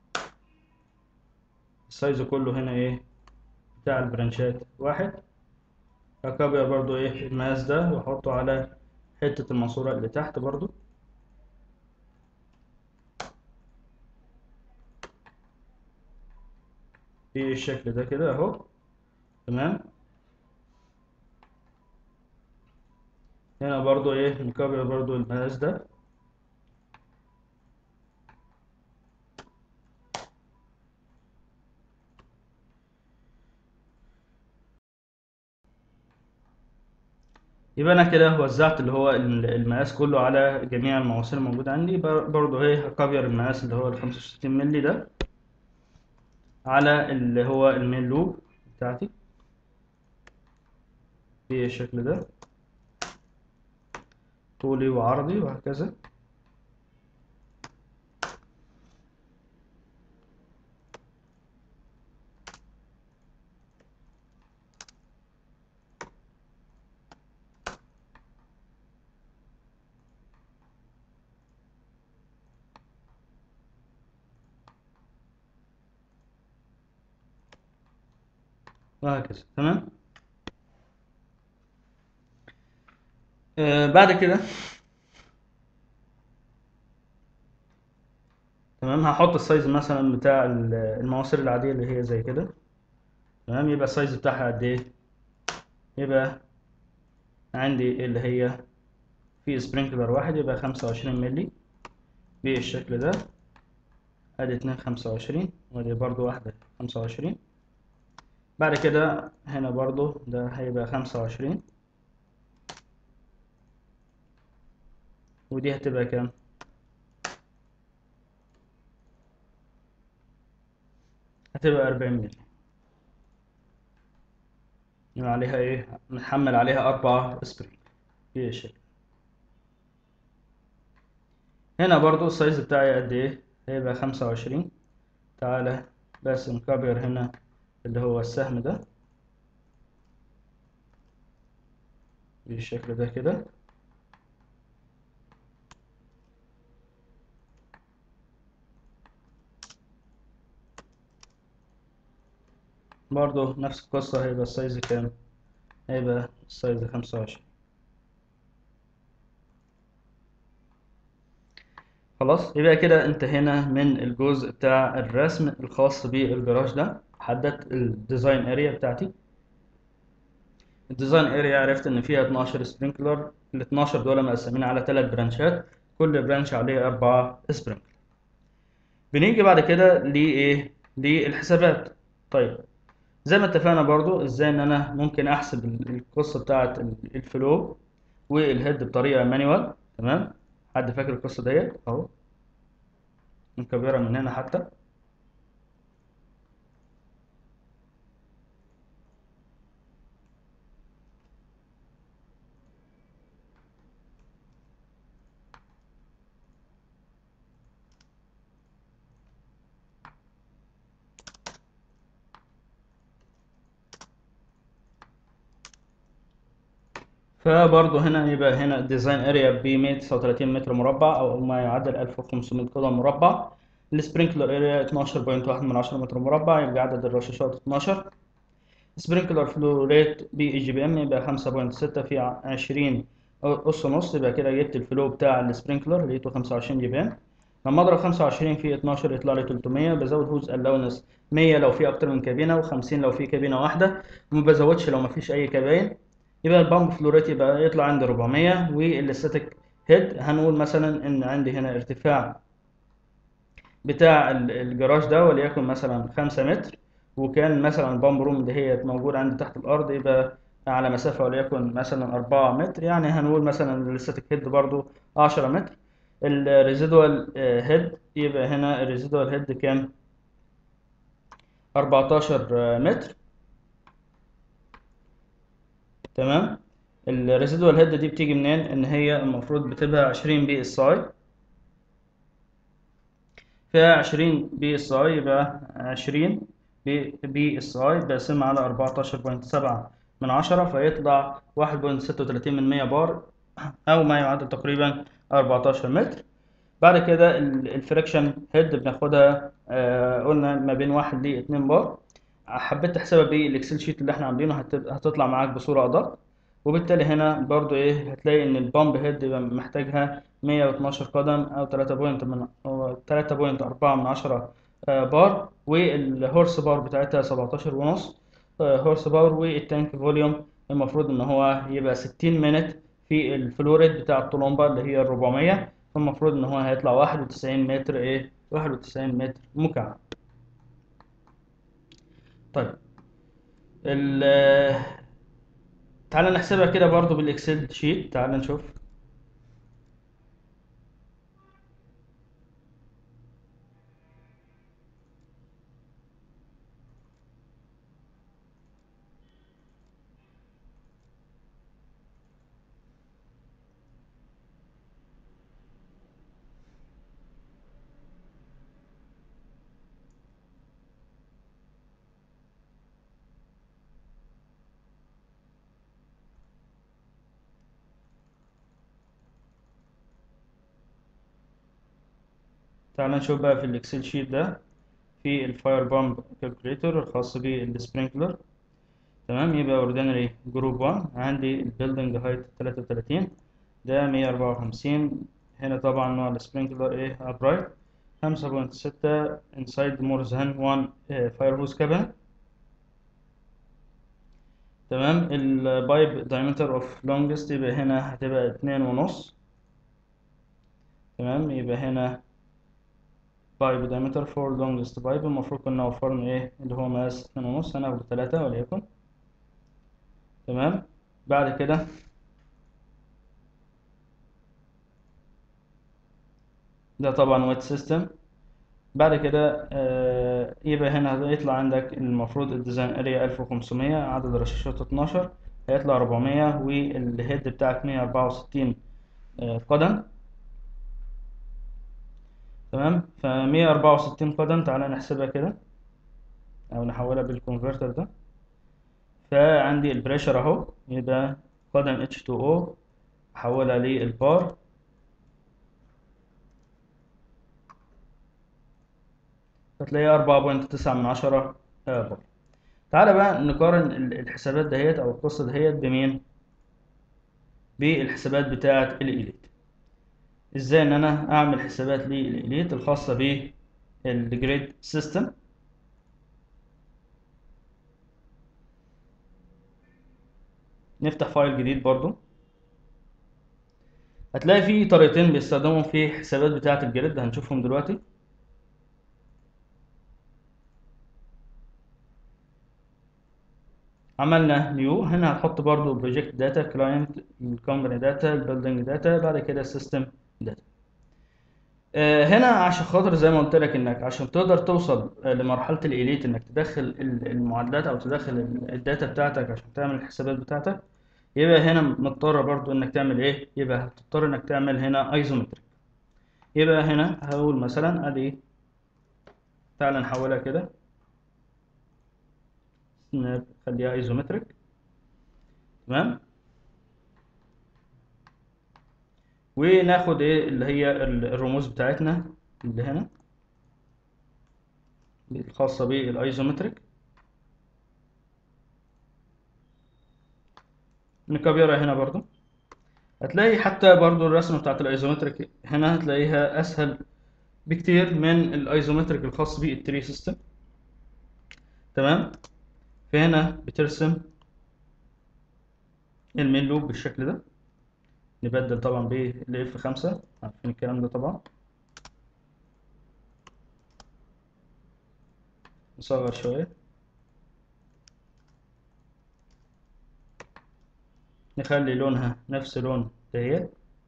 السايز كله هنا ايه بتاع البرانشات واحد هكبر برضو ايه المقاس ده واحطه على حتة الماسورة اللي تحت برضو بالشكل ده كده اهو تمام هنا برضو ايه نكبر برضو المقاس ده يبقى انا كده وزعت اللي هو المقاس كله على جميع المواسير الموجودة عندي برضو ايه هكبر المقاس اللي هو ال 65 مللي ده على اللي هو المين لوب بتاعتي بالشكل ده طولي وعرضي وهكذا وهكذا تمام آه بعد كده تمام هحط السايز مثلا بتاع المواسير العادية اللي هي زي كده تمام يبقى السايز بتاعها قد ايه يبقى عندي اللي هي في سبرينكلر واحد يبقى خمسة وعشرين ملي بالشكل ده ادي اتنين خمسة وعشرين وادي برضو واحدة خمسة وعشرين بعد كده هنا برضو ده هيبقى خمسة وعشرين ودي هتبقى كام هتبقى أربعين مللي يبقى عليها ايه نحمل عليها اربع سبرينج في الشكل هنا برضو السايز بتاعي قد ايه هيبقى خمسة وعشرين تعالى بس نكبر هنا اللي هو السهم ده بالشكل ده كده برضو نفس القصة هيبقى السايز كام هيبقى السايز خمسة وعشرين خلاص يبقى كده انتهينا من الجزء بتاع الرسم الخاص بالجراج ده حددت الديزاين اريا بتاعتي الديزاين اريا عرفت ان فيها 12 سبرينكلر ال 12 دول مقسمين على ثلاث برانشات كل برانش عليه أربعة سبرينكلر بنيجي بعد كده لايه للحسابات طيب زي ما اتفقنا برضو ازاي ان انا ممكن احسب القصه بتاعه الفلو والهيد بطريقه مانيوال تمام حد فاكر القصه ديت اهو مكبره من هنا حتى فبرضه هنا يبقى هنا الديزاين اريا ب 139 متر مربع او ما يعادل 1500 قدم مربع السبرينكلر اريا 12.1 من 10 متر مربع يبقى عدد الرشاشات 12 سبرينكلر فلو ريت بي جي بي ام يبقى 5.6 في 20 قص نص يبقى كده جبت الفلو بتاع السبرينكلر لقيته 25 جي بي ام لما اضرب 25 في 12 يطلع لي 300 بزود هوز الاونس 100 لو في اكتر من كابينه و50 لو في كابينه واحده وما بزودش لو ما فيش اي كابين يبقى البامب فلوريت يبقى يطلع عندي 400 والاستاتيك هيد هنقول مثلا ان عندي هنا ارتفاع بتاع الجراج ده وليكن مثلا 5 متر وكان مثلا البامب روم اللي هي موجودة عندي تحت الأرض يبقى على مسافة وليكن مثلا 4 متر يعني هنقول مثلا الاستاتيك هيد برضو 10 متر الريزيدوال هيد يبقى هنا الريزيدوال هيد كام 14 متر تمام الريزيدوال هيد دي بتيجي منين ان هي المفروض بتبقى 20 بي اس اي فيها 20 بي اس اي يبقى 20 بي بي اس اي بقسمها على 14.7 من عشرة فيطلع 1.36 من 100 بار او ما يعادل تقريبا 14 متر بعد كده الفريكشن هيد بناخدها آه قلنا ما بين 1 ل 2 بار حبيت تحسبها بالاكسل شيت اللي احنا عاملينه هتطلع معاك بصوره ادق وبالتالي هنا برضو ايه هتلاقي ان البامب هيد يبقى محتاجها 112 قدم او 3 بوينت من 3.4 من 10 بار والهورس بار بتاعتها 17 ونص هورس بار والتانك فوليوم المفروض ان هو يبقى 60 منت في الفلوريد بتاع الطلمبه اللي هي ال 400 فالمفروض ان هو هيطلع 91 متر ايه 91 متر مكعب طيب ال تعالى نحسبها كده برضو بالاكسل شيت تعالى نشوف تعال نشوف بقى في الاكسل شيت ده في الفاير بامب كالكوليتور الخاص بالسبرينكلر تمام يبقى اوردينري جروب 1 عندي البيلدنج هايت 33 ده 154 هنا طبعا نوع السبرينكلر ايه ابرايت 5.6 انسايد مور ذان 1 فاير هوز كابن تمام البايب دايمتر اوف لونجست يبقى هنا هتبقى اتنين ونص تمام يبقى هنا بايب diameter for longest بايب المفروض كنا وفرنا ايه اللي هو مقاس اتنين ونص هناخد تلاتة وليكن تمام بعد كده ده طبعا ويت سيستم بعد كده آه، يبقى هنا هيطلع عندك المفروض الديزاين اريا 1500 عدد الرشاشات 12 هيطلع 400 والهيد بتاعك 164 آه، قدم تمام ف 164 قدم تعالى نحسبها كده او نحولها بالكونفرتر ده فعندي البريشر اهو يبقى قدم H2O احولها للبار فتلاقيها أربعة بوينت تسعة من عشرة بار تعالى بقى نقارن ال- الحسابات دهيت أو القصة دهيت بمين؟ بالحسابات بتاعة الإليت إزاي إن أنا أعمل حسابات للإليت الخاصة بالجريد سيستم نفتح فايل جديد برضو هتلاقي في طريقتين بيستخدموا في حسابات بتاعة الجريد هنشوفهم دلوقتي عملنا نيو هنا هتحط برضو بروجكت داتا كلاينت الكومباني داتا البيلدينج داتا بعد كده السيستم داتا هنا عشان خاطر زي ما قلت لك انك عشان تقدر توصل آه، لمرحله الاليت انك تدخل ال- المعادلات او تدخل ال- الداتا بتاعتك عشان تعمل الحسابات بتاعتك يبقى هنا مضطر برضو انك تعمل ايه يبقى هتضطر انك تعمل هنا ايزومتريك يبقى هنا هقول مثلا ادي تعالى نحولها كده سناب خليها ايزومتريك تمام وناخد ايه اللي هي ال- الرموز بتاعتنا اللي هنا الخاصة بالايزومتريك نكبرها هنا برضو هتلاقي حتى برضو الرسمة بتاعت الايزومتريك هنا هتلاقيها اسهل بكتير من الايزومتريك الخاص بالتري سيستم تمام فهنا بترسم المين لوب بالشكل ده نبدل طبعا بالاف 5 عارفين الكلام ده طبعا نصغر شوية نخلي لونها نفس لون ديت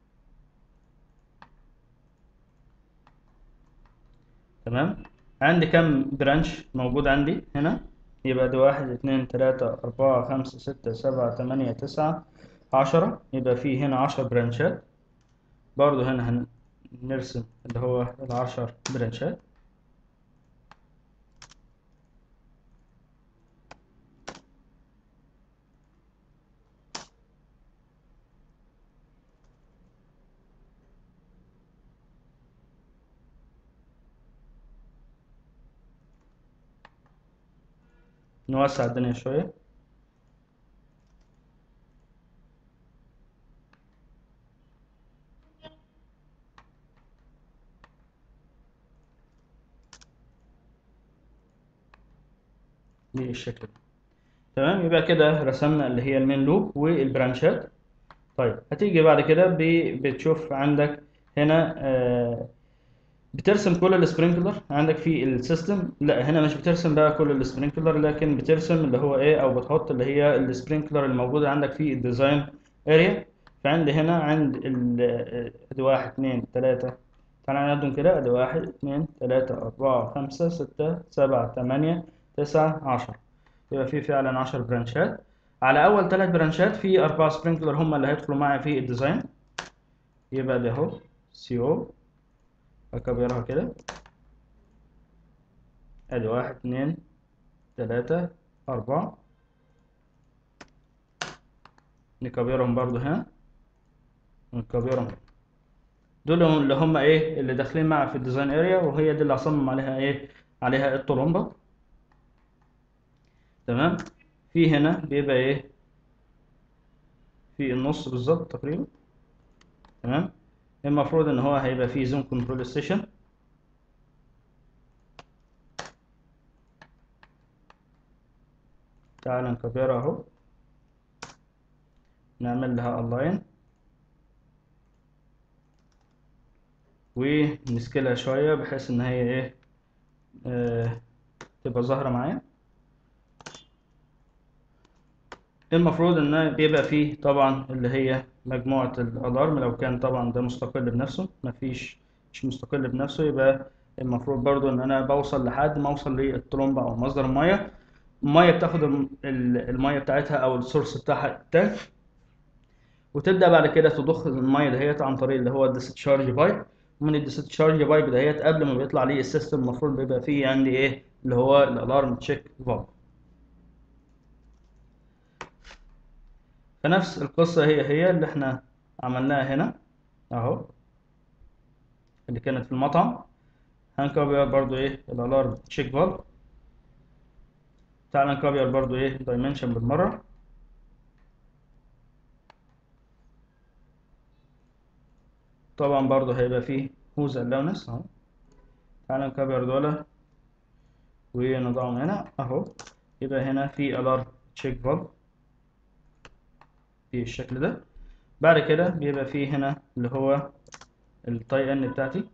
تمام عندي كم برانش موجود عندي هنا يبقى ده واحد اتنين تلاتة أربعة خمسة ستة سبعة تمانية تسعة عشرة يبقى فيه هنا عشر برانشات برضو هنا هنرسم اللي هو العشر برانشات نوسع الدنيا شوية بالشكل ده تمام يبقى كده رسمنا اللي هي المين لوب والبرانشات طيب هتيجي بعد كده ب- بتشوف عندك هنا آه، بترسم كل السبرينكلر عندك في السيستم لا هنا مش بترسم بقى كل السبرينكلر لكن بترسم اللي هو ايه او بتحط اللي هي السبرينكلر الموجوده عندك في الديزاين اريا فعندي هنا عند ال ادي واحد اتنين تلاتة تعالى نعدهم كده ادي واحد اتنين تلاتة اربعة خمسة ستة سبعة تمانية تسعة عشرة يبقى في فعلا عشر برانشات على اول ثلاث برانشات في اربعة سبرينكلر هم اللي هيدخلوا معي في الديزاين يبقى ده اهو سي او اكبرها كده ادي واحد اتنين تلاتة اربعة نكبرهم برضو هنا ونكبرهم هنا دول هم اللي هم ايه اللي داخلين معي في الديزاين اريا وهي دي اللي هصمم عليها ايه عليها الطرمبة تمام في هنا بيبقى ايه في النص بالظبط تقريبا تمام المفروض ان هو هيبقى فيه زوم كنترول ستيشن تعال نكبرها اهو نعمل لها الاين ونسكلها شوية بحيث ان هي ايه آه تبقى ظاهرة معايا المفروض ان بيبقى فيه طبعا اللي هي مجموعة الالارم لو كان طبعا ده مستقل بنفسه مفيش مش مستقل بنفسه يبقى المفروض برضو ان انا بوصل لحد ما اوصل للطلمبة او مصدر المية المية بتاخد الم- ال- المية بتاعتها او السورس بتاعها التانك وتبدأ بعد كده تضخ المية دهيت عن طريق اللي هو الديسشارج بايب ومن الديسشارج بايب دهيت قبل ما بيطلع لي السيستم المفروض بيبقى فيه عندي ايه اللي هو الالارم تشيك فالف فنفس القصة هي هي اللي احنا عملناها هنا اهو اللي كانت في المطعم هنكبر برضو ايه الالارم تشيك فالف تعال نكبر برضو ايه دايمنشن بالمرة طبعا برضو هيبقى فيه هوز اللونس اهو تعال نكبر دول ونضعهم هنا اهو يبقى هنا في الارم تشيك فالف بالشكل ده بعد كده بيبقى فيه هنا اللي هو التاي ان بتاعتي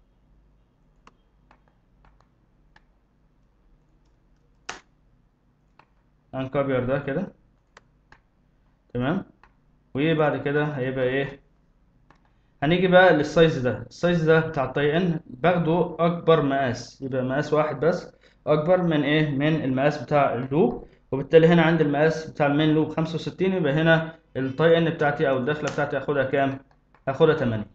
هنكبر ده كده تمام وبعد كده هيبقى ايه هنيجي بقى للسايز ده السايز ده بتاع الطي ان باخده اكبر مقاس يبقى مقاس واحد بس اكبر من ايه من المقاس بتاع اللوب وبالتالي هنا عند المقاس بتاع المين لوب 65 يبقى هنا الطي ان بتاعتي او الدخله بتاعتي هاخدها كام هاخدها 8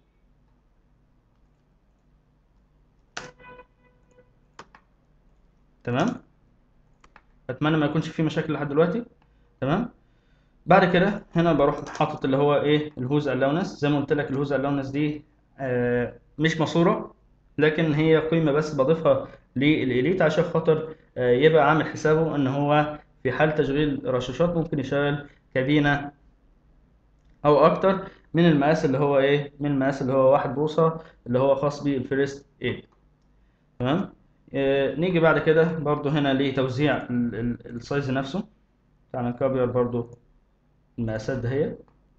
تمام اتمنى ما يكونش في مشاكل لحد دلوقتي تمام بعد كده هنا بروح حاطط اللي هو ايه الهوز الاونس زي ما قلت لك الهوز الاونس دي آه مش ماسوره لكن هي قيمه بس بضيفها للإليت عشان خاطر آه يبقى عامل حسابه ان هو في حال تشغيل رشاشات ممكن يشغل كابينه او اكتر من المقاس اللي هو ايه من المقاس اللي هو واحد بوصه اللي هو خاص بالفيرست ايد تمام آه نيجي بعد كده برضو هنا لتوزيع ال- ال- السايز نفسه تعالى نكبر برضو المقاسات دهيت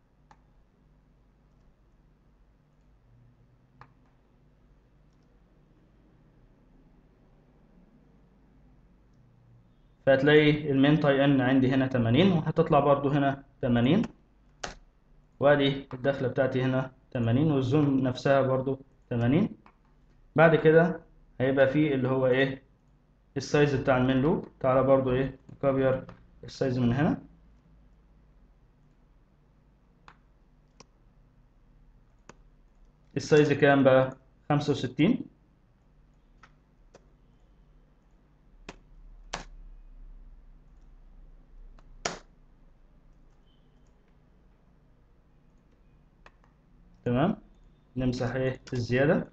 فهتلاقي المين تاي ان عندي هنا 80 وهتطلع برضو هنا 80 وادي الدخله بتاعتي هنا 80 والزوم نفسها برضو 80 بعد كده هيبقى فيه اللي هو ايه السايز بتاع المين لوب تعالى برضو ايه نكبر السايز من هنا السايز كام بقى 65 تمام نمسح ايه الزيادة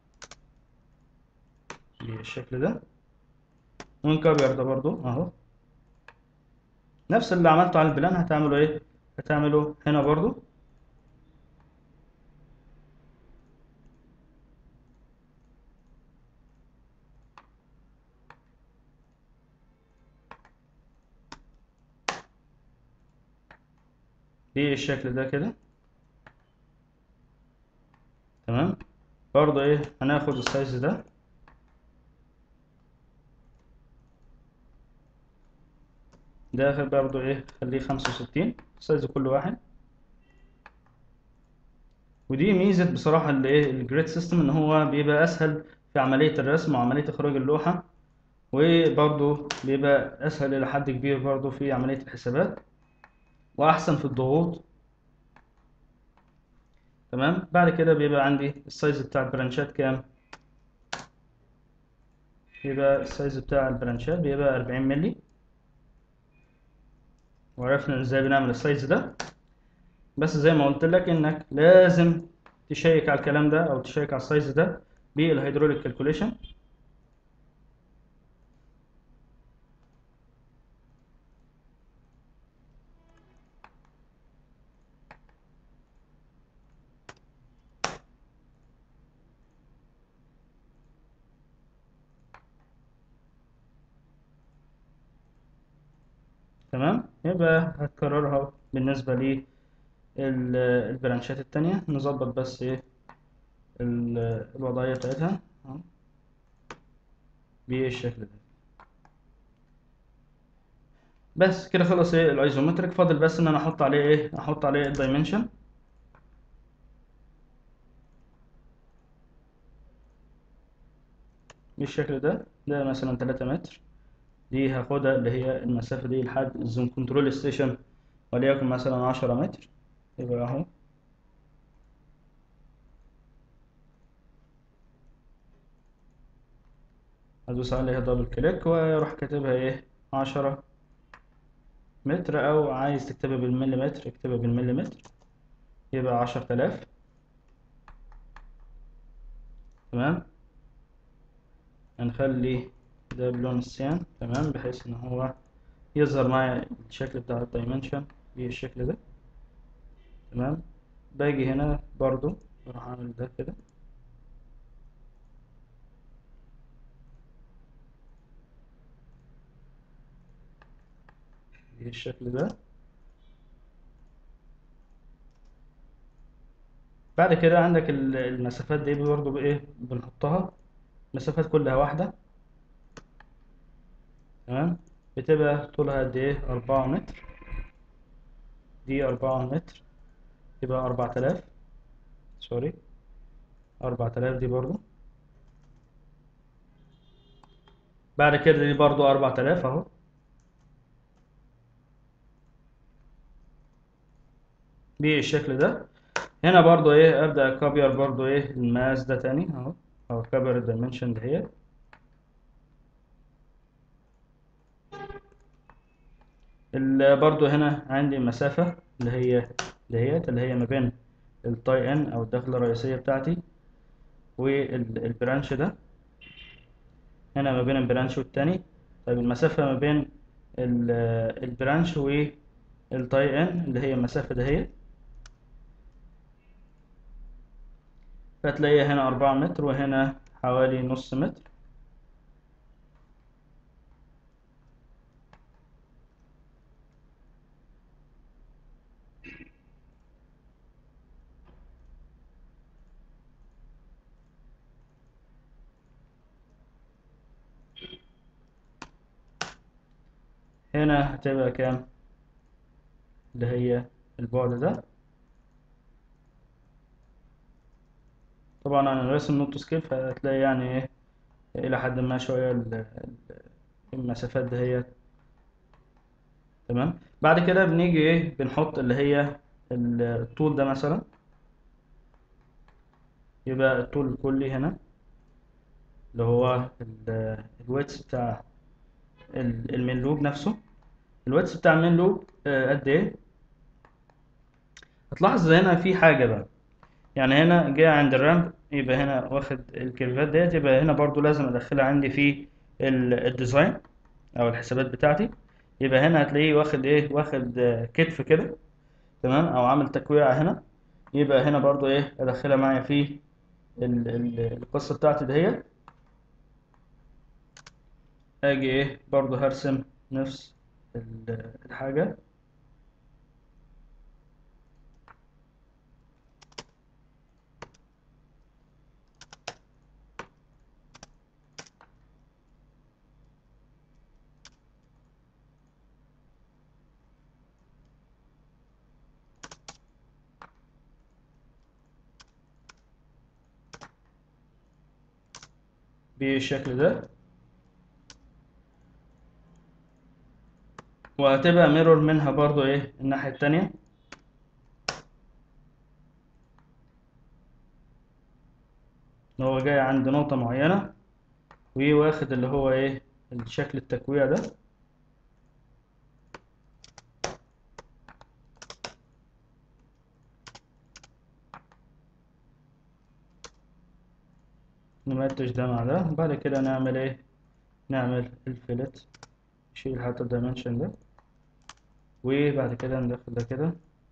بالشكل ده ونكبر ده برضو اهو نفس اللي عملته على البلان هتعمله ايه هتعمله هنا برضو بالشكل ده كده تمام برضو ايه هناخد السايز ده ده اخر برضو ايه خليه خمسة وستين سايز كل واحد ودي ميزة بصراحة اللي ايه الجريد سيستم ان هو بيبقى اسهل في عملية الرسم وعملية اخراج اللوحة وبرضو بيبقى اسهل الى حد كبير برضو في عملية الحسابات واحسن في الضغوط تمام بعد كده بيبقى عندي السايز بتاع البرانشات كام يبقى السايز بتاع البرانشات بيبقى 40 مللي وعرفنا ازاي بنعمل السايز ده بس زي ما قلت لك انك لازم تشيك على الكلام ده او تشيك على السايز ده بالهيدروليك كالكوليشن تمام يبقى هتكررها بالنسبة لي البرانشات التانية نظبط بس ايه ال- الوضعية بتاعتها أهو. بالشكل ده بس كده خلص ايه الايزومتريك فاضل بس ان انا احط عليه ايه احط عليه الدايمنشن بالشكل ده ده مثلا 3 متر دي هاخدها اللي هي المسافة دي لحد الزوم كنترول ستيشن وليكن مثلا 10 متر يبقى اهو هدوس عليها دبل كليك واروح كاتبها ايه 10 متر او عايز تكتبها بالمليمتر اكتبها بالمليمتر يبقى 10000 تمام هنخلي ده بلون السيان تمام بحيث ان هو يظهر معايا الشكل بتاع الدايمنشن بالشكل ده تمام باجي هنا برضو بروح اعمل ده كده بالشكل ده بعد كده عندك ال- المسافات دي برضو بايه بنحطها مسافات كلها واحدة تمام بتبقى طولها قد ايه أربعة متر دي أربعة متر يبقى أربعة آلاف سوري أربعة آلاف دي برضو بعد كده دي برضو أربعة آلاف أهو بالشكل ده هنا برضو ايه ابدا اكبر برضو ايه الماس ده تاني اهو او اكبر الدايمنشن دهيت ال- برضو هنا عندي مسافة اللي هي دهيت اللي هي ما بين التاي ان او الدخلة الرئيسية بتاعتي والبرانش ده هنا ما بين البرانش والتاني طيب المسافة ما بين ال- البرانش والتاي ان اللي هي المسافة دهيت فتلاقيها هنا أربعة متر وهنا حوالي نص متر هنا هتبقى كام اللي هي البعد ده طبعا انا راسم نوت سكيل فهتلاقي يعني ايه الى حد ما شويه ال- ال- المسافات دهيت تمام بعد كده بنيجي ايه بنحط اللي هي ال- الطول ده مثلا يبقى الطول الكلي هنا اللي هو الويتس بتاع ال- المين لوب نفسه الويتس بتاع المين لوب آه، قد ايه هتلاحظ هنا في حاجه بقى يعني هنا جاي عند الرامب يبقى هنا واخد الكيرفات ديت يبقى هنا برضو لازم ادخلها عندي في ال- الديزاين او الحسابات بتاعتي يبقى هنا هتلاقيه واخد ايه واخد آه، كتف كده تمام او عامل تكويعة هنا يبقى هنا برضو ايه ادخلها معايا في ال- ال- القصة بتاعتي دهيت اجي ايه برضو هرسم نفس ال- الحاجة بالشكل ده وهتبقى ميرور منها برضو ايه الناحية التانية هو جاي عند نقطة معينة وواخد اللي هو ايه الشكل التكويع ده نمتش ده مع ده بعد كده نعمل ايه نعمل الفيلت نشيل حتى الدايمنشن ده وبعد كده ندخل ده كده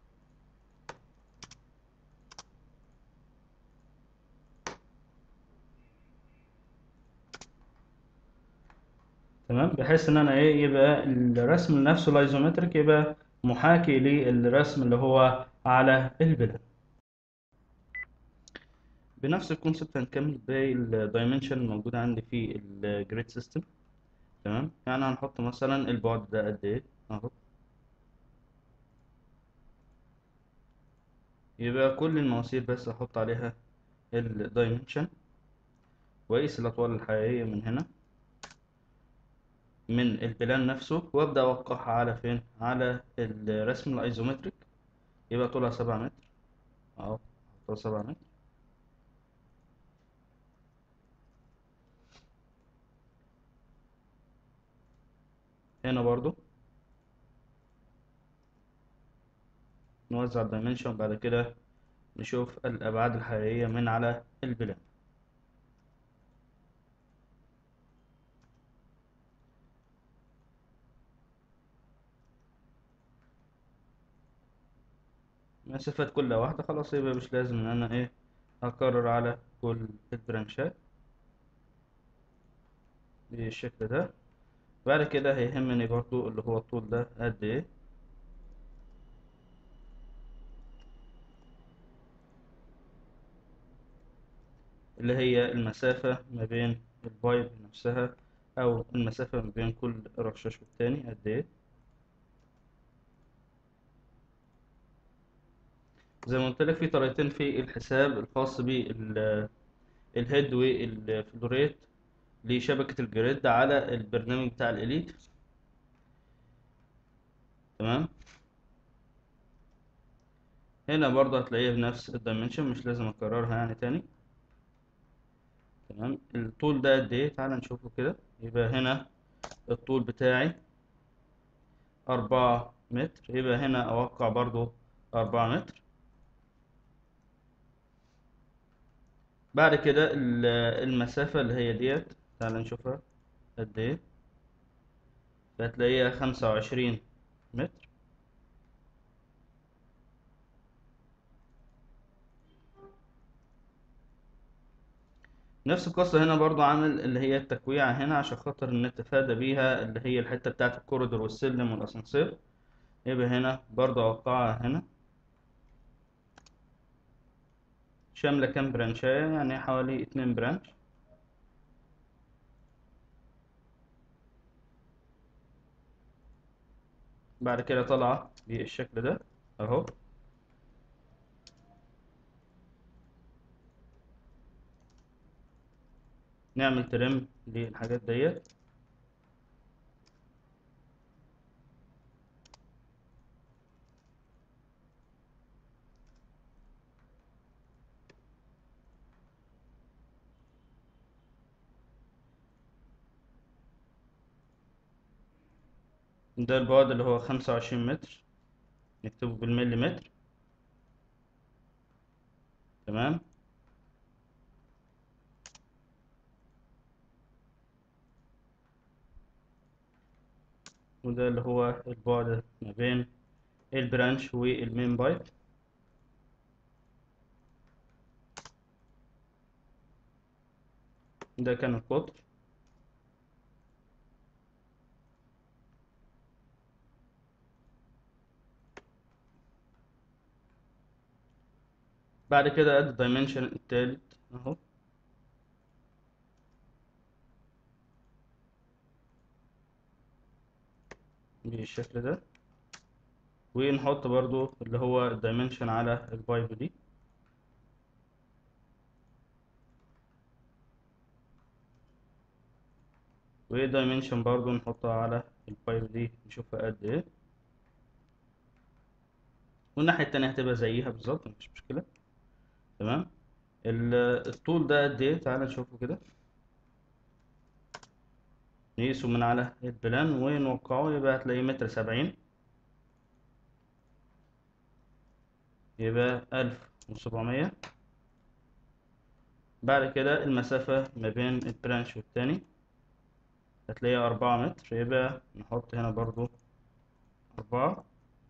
تمام بحيث ان انا ايه يبقى الرسم نفسه الايزومتريك يبقى محاكي للرسم اللي هو على البلان بنفس الكونسبت هنكمل باقي الدايمنشن الموجودة عندي في الجريد سيستم تمام يعني هنحط مثلا البعد ده قد ايه اهو يبقى كل المواسير بس احط عليها الدايمنشن وأقيس الأطوال الحقيقية من هنا من البلان نفسه وأبدأ أوقعها على فين على الرسم الأيزومتريك يبقى طولها سبعة متر أهو طولها سبعة متر هنا برضو نوزع الدايمنشن بعد كده نشوف الأبعاد الحقيقية من على البلان مسافات كل واحدة خلاص يبقى مش لازم ان انا ايه اكرر على كل البرانشات بالشكل ده بعد كده هيهمني برضو اللي هو الطول ده قد ايه اللي هي المسافة ما بين البايب نفسها او المسافة ما بين كل رشاش والتاني قد ايه زي ما قلت لك في طريقتين في الحساب الخاص بالهيد والفلوريت لشبكة الجريد على البرنامج بتاع الإليت تمام هنا برضه هتلاقيها بنفس الدايمنشن مش لازم اكررها يعني تاني تمام الطول ده قد ايه تعال نشوفه كده يبقى هنا الطول بتاعي أربعة متر يبقى هنا أوقع برضو أربعة متر بعد كده المسافة اللي هي ديت تعال نشوفها قد ايه هتلاقيها خمسة وعشرين متر نفس القصة هنا برضو عامل اللي هي التكويعة هنا عشان خاطر نتفادى بيها اللي هي الحتة بتاعة الكوريدور والسلم والأسانسير يبقى هنا برضو أوقعها هنا شاملة كام برانشاية يعني حوالي اتنين برانش بعد كده طالعة بالشكل ده اهو نعمل ترم للحاجات ديت ده البعد اللي هو خمسة وعشرين متر نكتبه بالمليمتر تمام وده اللي هو البعد ما بين البرانش والمين بايب ده كان القطر بعد كده ادي الدايمنشن التالت اهو بالشكل ده ونحط برضو اللي هو الدايمنشن على البايب دي ودايمنشن برضو نحطها على البايب دي نشوفها قد ايه والناحية التانية هتبقى زيها بالظبط مفيش مشكلة تمام الطول ده قد ايه تعالى نشوفه كده نقيسه من على البلان ونوقعه يبقى هتلاقيه متر سبعين يبقى ألف وسبعمية بعد كده المسافة ما بين البرانش والتاني هتلاقيها أربعة متر يبقى نحط هنا برضو أربعة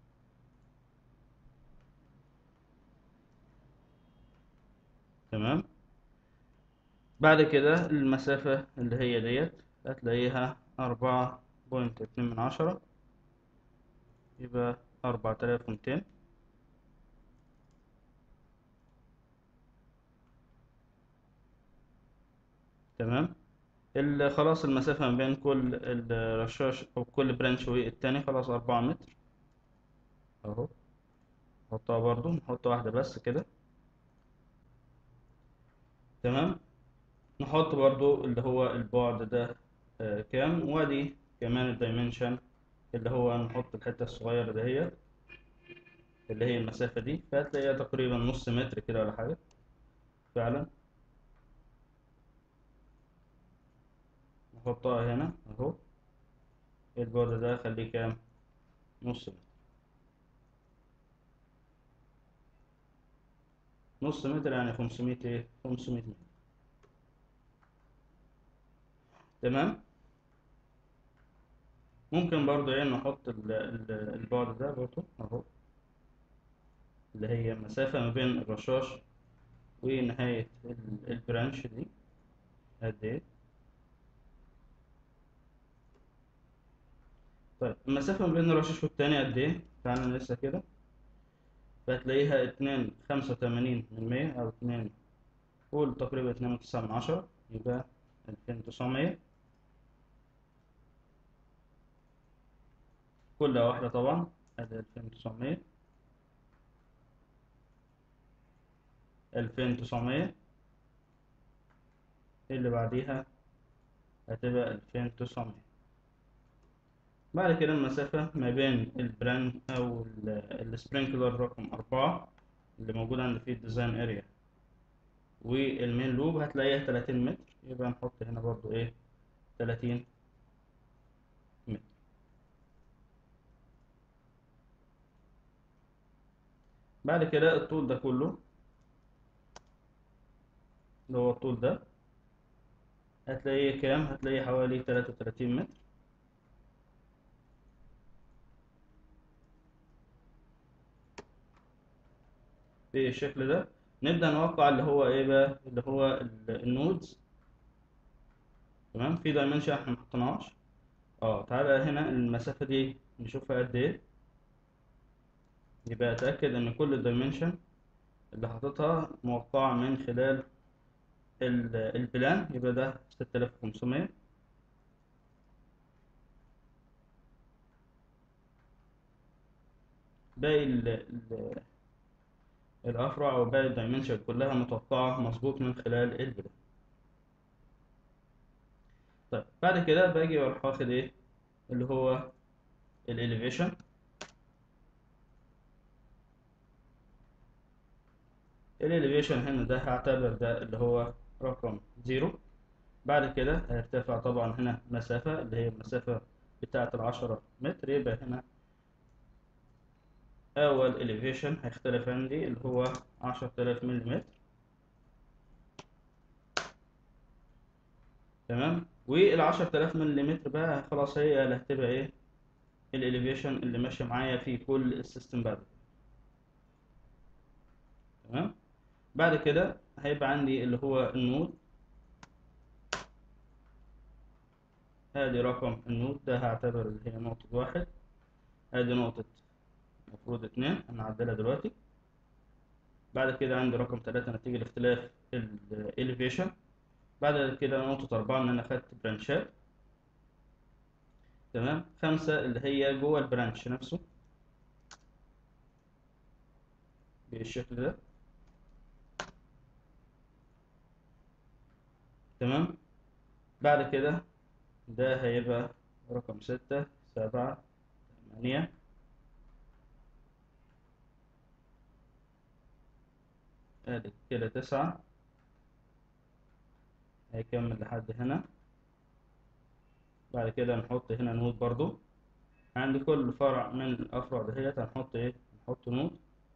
تمام بعد كده المسافة اللي هي ديت هتلاقيها أربعة بوينت اتنين من عشرة يبقى أربعة آلاف ومتين تمام خلاص المسافة ما بين كل الرشاش أو كل برانش والتاني خلاص أربعة متر أهو نحطها برضو نحط واحدة بس كده تمام نحط برضو اللي هو البعد ده آه، كام وادي كمان الدايمنشن اللي هو نحط الحتة الصغيرة دهيت اللي هي المسافة دي فهتلاقيها تقريبا نص متر كده ولا حاجة فعلا نحطها هنا اهو البعد ده خليه كام نص متر نص متر يعني 500 ايه 500 متر تمام ممكن برضو ايه نحط ال- ال- البعد ده برضو اهو اللي هي المسافة ما بين الرشاش ونهاية ال- البرانش دي قد ايه طيب المسافة ما بين الرشاش والتاني قد ايه تعالى نقيسها كده فهتلاقيها اتنين خمسة وتمانين من مية أو اتنين قول تقريبا اتنين وتسعة من عشرة يبقى ألفين تسعمية كل واحدة طبعا ادي ألفين تسعمية ألفين تسعمية اللي بعديها هتبقى ألفين تسعمية بعد كده المسافة ما بين البران أو ال- السبرينكلر رقم أربعة اللي موجود عند فيه الديزاين اريا والمين لوب هتلاقيها 30 متر يبقى نحط هنا برضو ايه 30 متر بعد كده الطول ده كله اللي هو الطول ده هتلاقيه كام هتلاقيه حوالي 33 متر بالشكل ده نبدأ نوقع اللي هو ايه بقى اللي هو ال- النودز تمام في دايمنشن احنا محطناهاش اه تعالى هنا المسافة دي نشوفها قد ايه يبقى اتأكد ان كل الدايمنشن اللي حاططها موقعة من خلال ال- البلان يبقى ده 6500 باقي ال- ال- الأفرع وباقي الدايمنشن كلها متوقعة مظبوط من خلال البلان طيب بعد كده باجي واروح واخد ايه اللي هو الاليفيشن الاليفيشن هنا ده هعتبر ده اللي هو رقم زيرو بعد كده هيرتفع طبعا هنا مسافة اللي هي المسافة بتاعة العشرة متر يبقى هنا أول elevation هيختلف عندي اللي هو عشرة آلاف مليمتر تمام والعشرة آلاف مليمتر بقى خلاص هي اللي هتبقى ايه الاليفيشن اللي ماشي معايا في كل السيستم بعد كده. تمام بعد كده هيبقى عندي اللي هو النود ادي رقم النود ده هعتبر اللي هي نقطة واحد ادي نقطة المفروض اتنين هنعدلها دلوقتي بعد كده عندي رقم تلاتة نتيجة لاختلاف الاليفيشن بعد كده نقطة أربعة إن أنا خدت برانشات تمام خمسة اللي هي جوه البرانش نفسه بالشكل ده تمام بعد كده ده هيبقى رقم ستة سبعة ثمانية ادي كده تسعة هيكمل لحد هنا بعد كده نحط هنا نود برضو عند كل فرع من الأفرع دهيت هنحط ايه نحط نود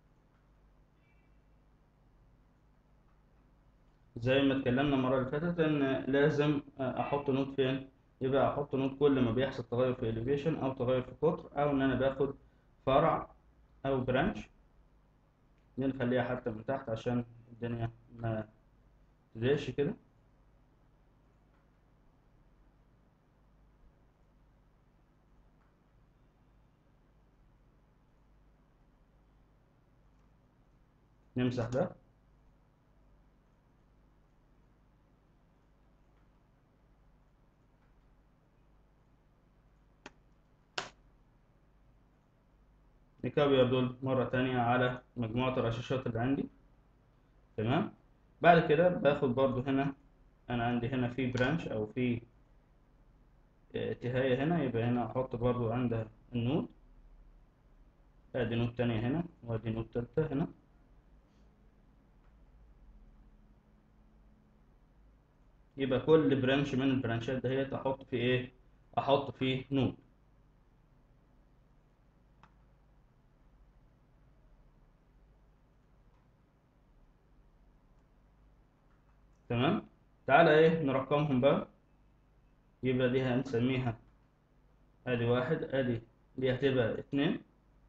زي ما اتكلمنا المرة اللي فاتت ان لازم احط نود فين يبقى احط نود كل ما بيحصل تغير في elevation او تغير في قطر او ان انا باخد فرع او برانش دي نخليها حتى من تحت عشان الدنيا ما تضايقش كده نمسح ده نكبر دول مرة تانية على مجموعة الرشاشات اللي عندي تمام بعد كده باخد برضو هنا انا عندي هنا في برانش او في اتهاية هنا يبقى هنا احط برضو عندها النود ادي نود تانية هنا وادي نود تالتة هنا يبقى كل برانش من البرانشات دهيت احط فيه ايه احط فيه نود تمام تعالى ايه نرقمهم بقى يبقى دي هنسميها ادي واحد ادي دي هتبقى اتنين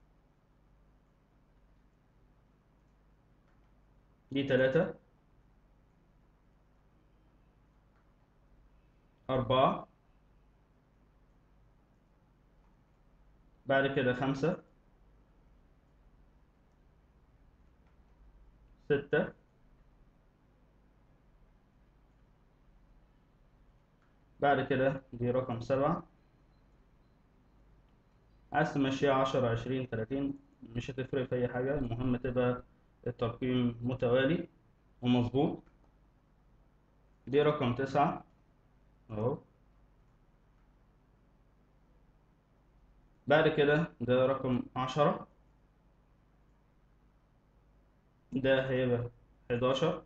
دي تلاتة أربعة بعد كده خمسة ستة بعد كده دي رقم سبعة عايز تمشيها عشرة عشرين تلاتين مش هتفرق في أي حاجة المهم تبقى الترقيم متوالي ومظبوط دي رقم تسعة اهو بعد كده ده رقم عشرة ده هيبقى حداشر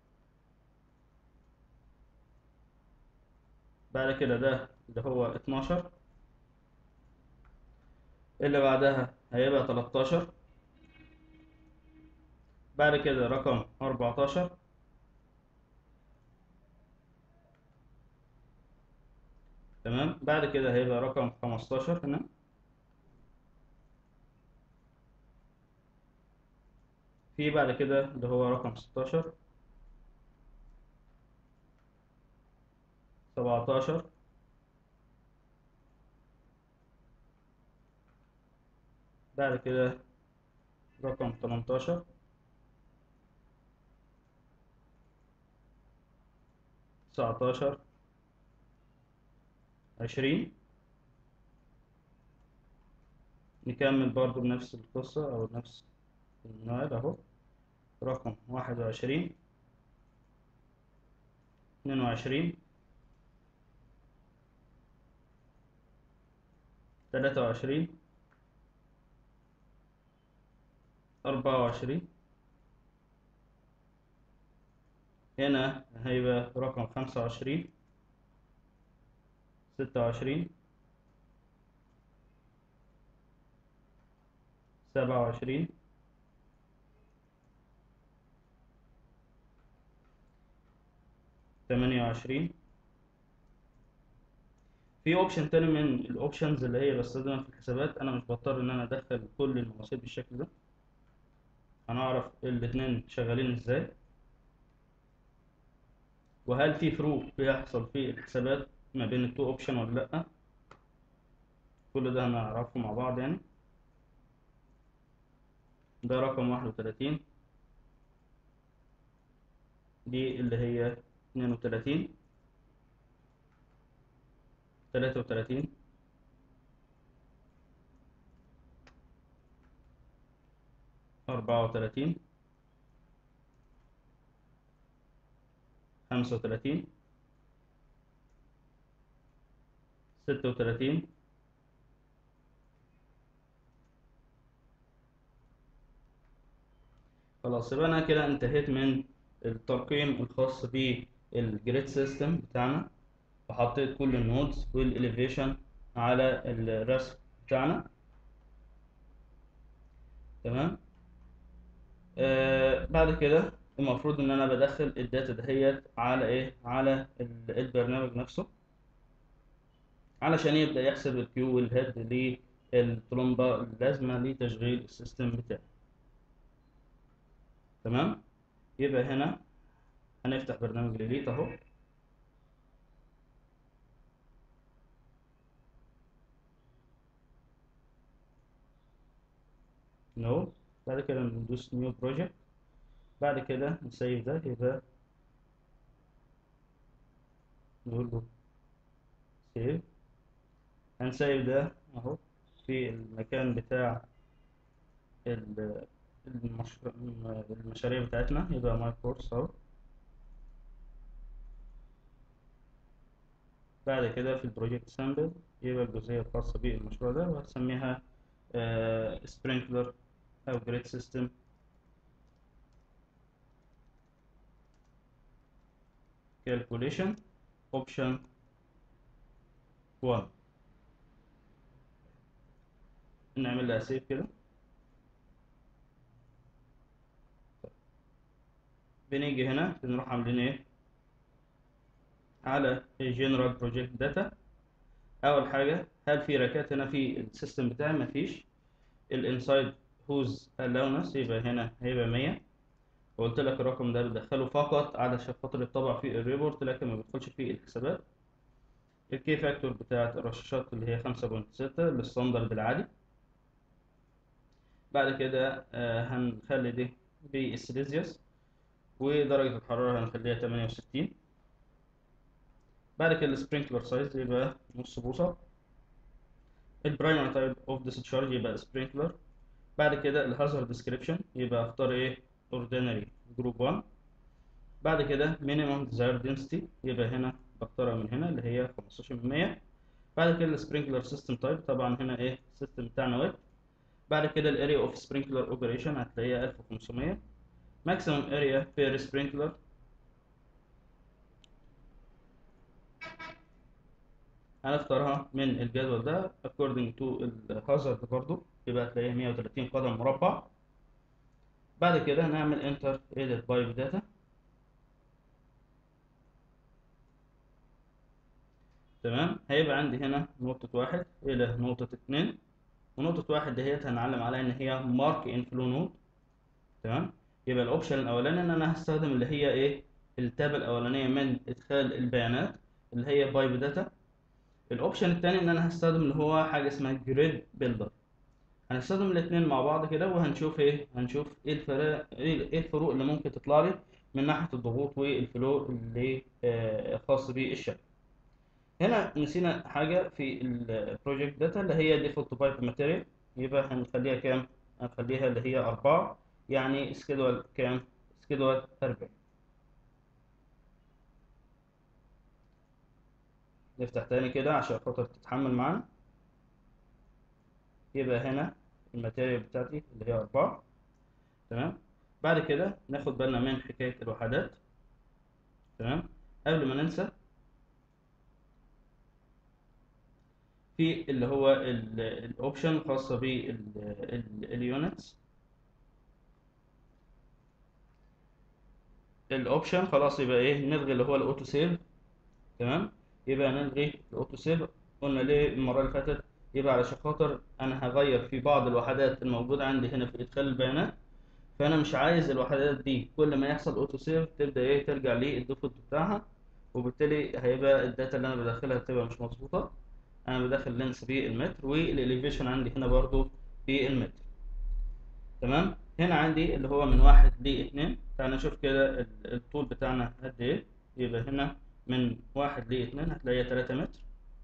بعد كده ده اللي هو اتناشر اللي بعدها هيبقى تلاتاشر بعد كده رقم أربعتاشر تمام بعد كده هيبقى رقم خمستاشر هنا في بعد كده اللي هو رقم ستاشر سبعتاشر بعد كده رقم تمنتاشر تسعتاشر عشرين نكمل برضو بنفس القصة أو نفس المواد أهو رقم واحد وعشرين اتنين وعشرين تلاتة وعشرين أربعة وعشرين هنا هيبقى رقم خمسة وعشرين ستة وعشرين سبعة وعشرين ثمانية وعشرين في اوبشن تاني من الاوبشنز اللي هي بستخدمها في الحسابات انا مش بضطر ان انا ادخل كل المواسير بالشكل ده هنعرف الاتنين شغالين ازاي وهل في فروق بيحصل في الحسابات ما بين التو اوبشن ولا لا كل ده هنعرفه مع بعض يعني ده رقم واحد وتلاتين دي اللي هي اتنين وتلاتين تلاتة وتلاتين أربعة وتلاتين خمسة وتلاتين ستة وتلاتين خلاص يبقى أنا كده انتهيت من الترقيم الخاص بالجريد سيستم بتاعنا وحطيت كل النودز والإليفيشن على الرسم بتاعنا تمام آه بعد كده المفروض ان انا بدخل الداتا دهيت على ايه على ال- البرنامج نفسه علشان يبدأ يحسب الكيو والهيد للطلمبة اللازمة لتشغيل السيستم بتاعي تمام يبقى هنا هنفتح برنامج ليليت اهو نو بعد كده ندوس نيو بروجكت بعد كده نسيب ده يبقى نقول له سيف هنسيب ده اهو في المكان بتاع ال- المش- المشاريع بتاعتنا يبقى ماي كورس اهو بعد كده في البروجكت سامبل يبقى الجزئية الخاصة بالمشروع ده وهسميها سبرينكلر أو جريد سيستم calculation option 1 نعمل لها سيف كده بنيجي هنا بنروح عاملين ايه على الجنرال بروجكت داتا اول حاجه هل في ركات هنا في السيستم بتاعي مفيش الانسايد هوز الاونس يبقى هنا هيبقى 100 وقلت لك الرقم ده بدخله فقط علشان خاطر يطبع في الريبورت لكن ما بيدخلش في الحسابات الكي فاكتور بتاعت الرشاشات اللي هي 5.6 الستاندرد العادي بعد كده آه هنخلي دي بالسيليزيوس ودرجة الحرارة هنخليها 68 بعد كده السبرينكلر سايز يبقى نص بوصة البرايمري تايب اوف ديسشارج يبقى سبرينكلر بعد كده الهازارد ديسكريبشن يبقى اختار ايه اوردينري جروب 1 بعد كده مينيمم ديزاير دنسيتي يبقى هنا بختارها من هنا اللي هي 15% بعد كده السبرينكلر سيستم تايب طبعا هنا ايه السيستم بتاعنا ويب بعد كده الاريا اوف سبرينكلر اوبريشن هتلاقيها 1500 maximum area per sprinkler هنختارها من الجدول ده according to الهازارد برضو يبقى هتلاقيها 130 قدم مربع بعد كده هنعمل enter edit pipe data تمام هيبقى عندي هنا نقطة واحد إلى نقطة اتنين ونقطة واحد دهيت هنعلم عليها إن هي mark in flow node تمام يبقى الاوبشن الاولاني ان انا هستخدم اللي هي ايه التاب الاولانيه من ادخال البيانات اللي هي بايب داتا الاوبشن الثاني ان انا هستخدم اللي هو حاجه اسمها جريد بيلدر هنستخدم الاثنين مع بعض كده وهنشوف ايه هنشوف ايه الفرق ايه الفروق اللي ممكن تطلع لي من ناحيه الضغوط والفلو اللي آه خاص بالشبكه هنا نسينا حاجه في البروجكت داتا اللي هي ديفولت بايب ماتيريال يبقى هنخليها كام هنخليها اللي هي 4 يعني سكيدول كام سكيدول 40 نفتح تاني كده عشان خاطر تتحمل معانا يبقى هنا الماتيريال بتاعتي اللي هي 4 تمام بعد كده ناخد بالنا من حكاية الوحدات تمام قبل ما ننسى في اللي هو الاوبشن الخاصة باليونتس الاوبشن خلاص يبقى ايه نلغي اللي هو الاوتو سيف تمام يبقى نلغي الاوتو سيف قلنا ليه المره اللي فاتت يبقى علشان خاطر انا هغير في بعض الوحدات الموجوده عندي هنا في ادخال البيانات فانا مش عايز الوحدات دي كل ما يحصل اوتو سيف تبدا ايه ترجع للديفولت بتاعها وبالتالي هيبقى الداتا اللي انا بدخلها تبقى مش مظبوطه انا بدخل لينس بالمتر والاليفيشن عندي هنا برضو بالمتر تمام هنا عندي اللي هو من واحد لاتنين تعال نشوف كده الطول بتاعنا قد ايه يبقى هنا من واحد لاتنين هتلاقيها تلاتة متر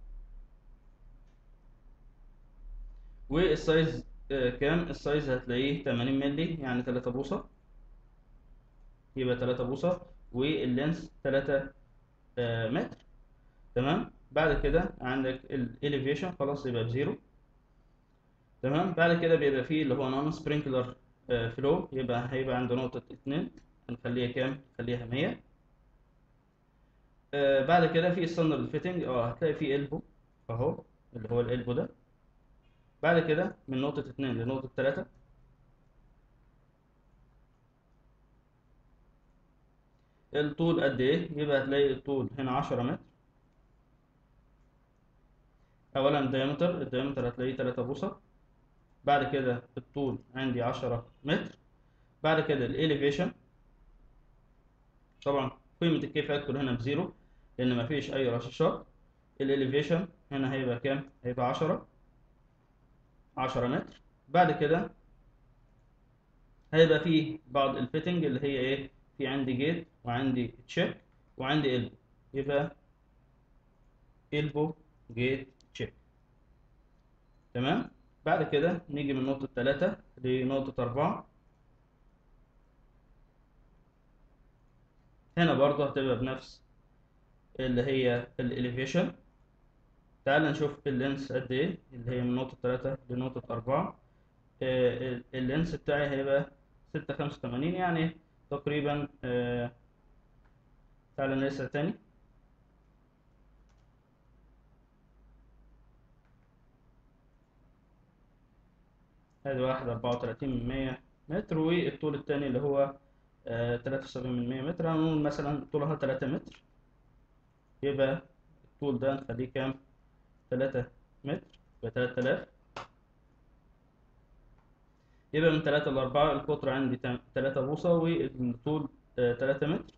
والسايز كام السايز هتلاقيه تمانين ملي يعني تلاتة بوصة يبقى تلاتة بوصة واللينس تلاتة متر تمام بعد كده عندك الاليفيشن خلاص يبقى بزيرو تمام بعد كده بيبقى فيه اللي هو نون سبرينكلر فلو يبقى هيبقى عنده نقطة اتنين هنخليها كام؟ نخليها مية آه بعد كده في ستاندرد فيتنج اه هتلاقي في البو اهو اللي هو الالبو ده بعد كده من نقطة اتنين لنقطة تلاتة الطول قد ايه؟ يبقى هتلاقي الطول هنا عشرة متر اولا الديامتر الديامتر هتلاقيه تلاتة بوصة بعد كده الطول عندي عشرة متر بعد كده الاليفيشن طبعا قيمة الكي فاكتور هنا بزيرو لأن مفيش أي رشاشات الاليفيشن هنا هيبقى كام؟ هيبقى عشرة عشرة متر بعد كده هيبقى فيه بعض الفيتنج اللي هي ايه؟ في عندي جيت وعندي تشيك وعندي البو يبقى البو جيت تشيك تمام؟ بعد كده نيجي من نقطة تلاتة لنقطة أربعة هنا برضه هتبقى بنفس اللي هي الإليفيشن تعال نشوف اللينس قد ايه اللي هي من نقطة تلاتة لنقطة أربعة آه، ال- اللينس بتاعي هيبقى ستة خمسة وتمانين يعني تقريبا آه، تعال نقيسها تاني ادي واحد أربعة وتلاتين من مية متر والطول التاني اللي هو تلاتة وسبعين من مية متر هنقول مثلا طولها تلاتة متر يبقى الطول ده نخليه كام تلاتة متر يبقى تلات آلاف يبقى من تلاتة لأربعة القطر عندي تم- تلاتة بوصة والطول آه، تلاتة متر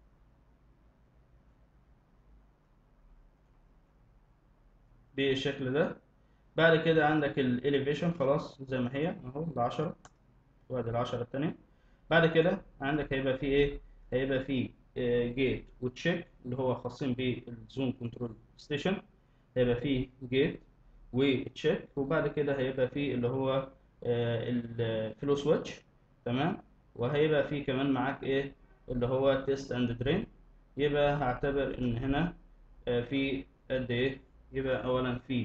بالشكل ده بعد كده عندك الاليفيشن خلاص زي ما هي اهو العشرة وادي العشرة التانية بعد كده عندك هيبقى فيه ايه هيبقى فيه جيت وتشيك اللي هو خاصين بالزوم كنترول ستيشن هيبقى فيه جيت وتشيك وبعد كده هيبقى فيه اللي هو الفلو سويتش تمام وهيبقى فيه كمان معاك ايه اللي هو تيست اند درين يبقى هعتبر ان هنا آه، في قد ايه يبقى اولا في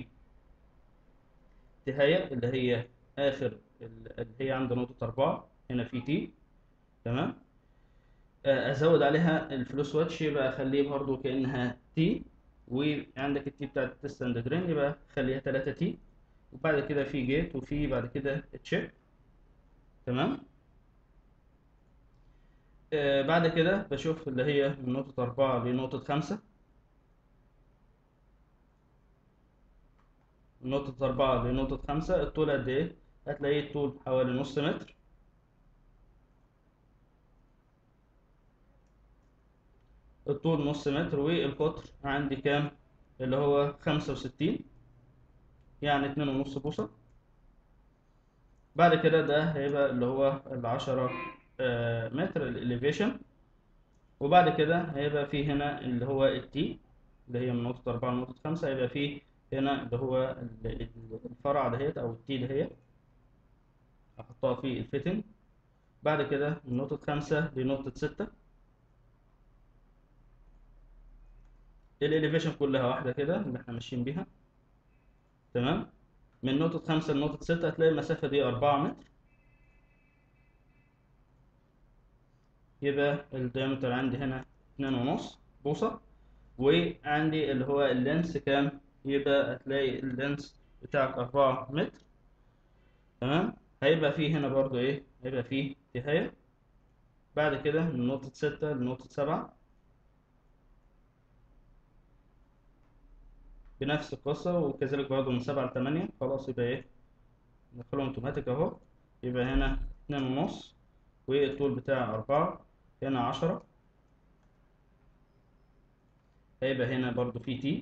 نهاية اللي هي آخر ال- اللي هي عند نقطة أربعة هنا في تي تمام آه، أزود عليها الفلو سويتش يبقى أخليه برضو كأنها تي وعندك التي بتاعت التست اند درين يبقى خليها 3 تي وبعد كده في جيت وفي بعد كده تشيك تمام آه، بعد كده بشوف اللي هي من نقطة أربعة لنقطة خمسة من نقطة أربعة لنقطة خمسة الطول قد إيه؟ هتلاقيه الطول حوالي نص متر الطول نص متر والقطر عندي كام اللي هو خمسة وستين يعني اتنين ونص بوصة بعد كده ده هيبقى اللي هو العشرة آه، متر الاليفيشن وبعد كده هيبقى فيه هنا اللي هو التي اللي هي من نقطة أربعة لنقطة خمسة هيبقى فيه هنا اللي هو ال- ال- الفرع دهيت أو التي دهيت أحطها في الفيتنج بعد كده من نقطة خمسة لنقطة ستة الاليفيشن كلها واحدة كده اللي احنا ماشيين بيها تمام من نقطة خمسة لنقطة ستة هتلاقي المسافة دي أربعة متر يبقى الديامتر عندي هنا اتنين ونص بوصة وعندي اللي هو اللينس كام يبقى هتلاقي اللينس بتاعك أربعة متر تمام هيبقى فيه هنا برضو ايه هيبقى فيه نهاية بعد كده من نقطة ستة لنقطة سبعة بنفس القصة وكذلك برضو من سبعة لتمانية خلاص يبقى ايه ندخلهم اوتوماتيك اهو يبقى هنا اتنين ونص والطول بتاعي أربعة هنا عشرة هيبقى هنا برضو في تي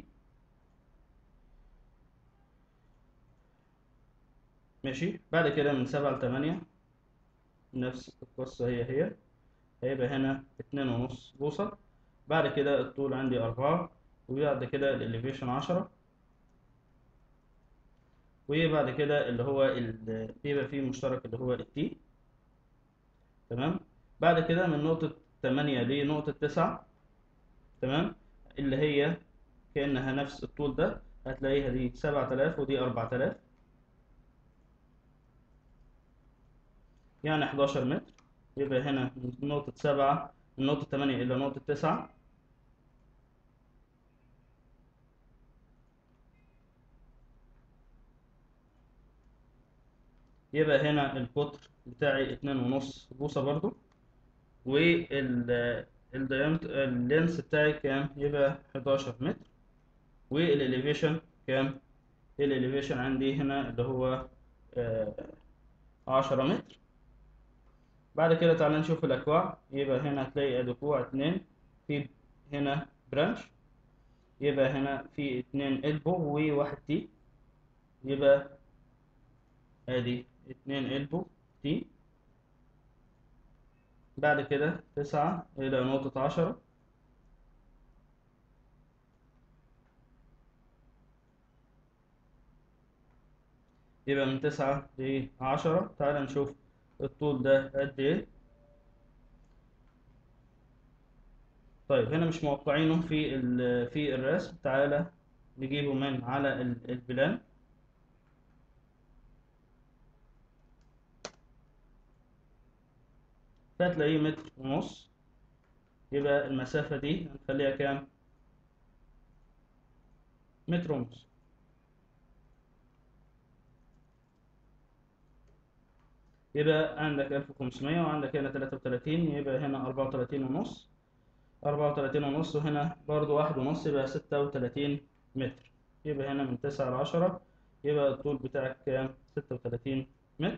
ماشي بعد كده من سبعة لتمانية نفس القصة هي هي هيبقى هنا اتنين ونص بوصة بعد كده الطول عندي أربعة وبعد كده الإليفيشن عشرة وبعد كده اللي هو ال- بيبقى فيه مشترك اللي هو التي تمام بعد كده من نقطة تمانية لنقطة تسعة تمام اللي هي كأنها نفس الطول ده هتلاقيها دي سبعة آلاف ودي أربعة آلاف يعني حداشر متر يبقى هنا من نقطة سبعة من نقطة تمانية إلى نقطة تسعة يبقى هنا القطر بتاعي اتنين ونص بوصة برضو وال اللينس بتاعي كام يبقى 11 متر والاليفيشن كام الاليفيشن عندي هنا اللي هو آه، 10 متر بعد كده تعالى نشوف الاكواع يبقى هنا هتلاقي ادي كوع اتنين في هنا برانش يبقى هنا في اتنين البو وواحد تي يبقى ادي اتنين البو تي بعد كده تسعة إلى نقطة عشرة يبقى من تسعة لعشرة تعال نشوف الطول ده قد إيه طيب هنا مش موقعينه في ال- في الرسم تعالى نجيبه من على ال- البلان فتلاقيه متر ونص يبقى المسافة دي هنخليها كام؟ متر ونص يبقى عندك 1500 وعندك هنا 33 يبقى هنا 34 ونص 34 ونص وهنا برضو واحد ونص يبقى 36 متر يبقى هنا من 9 ل 10 يبقى الطول بتاعك كام 36 متر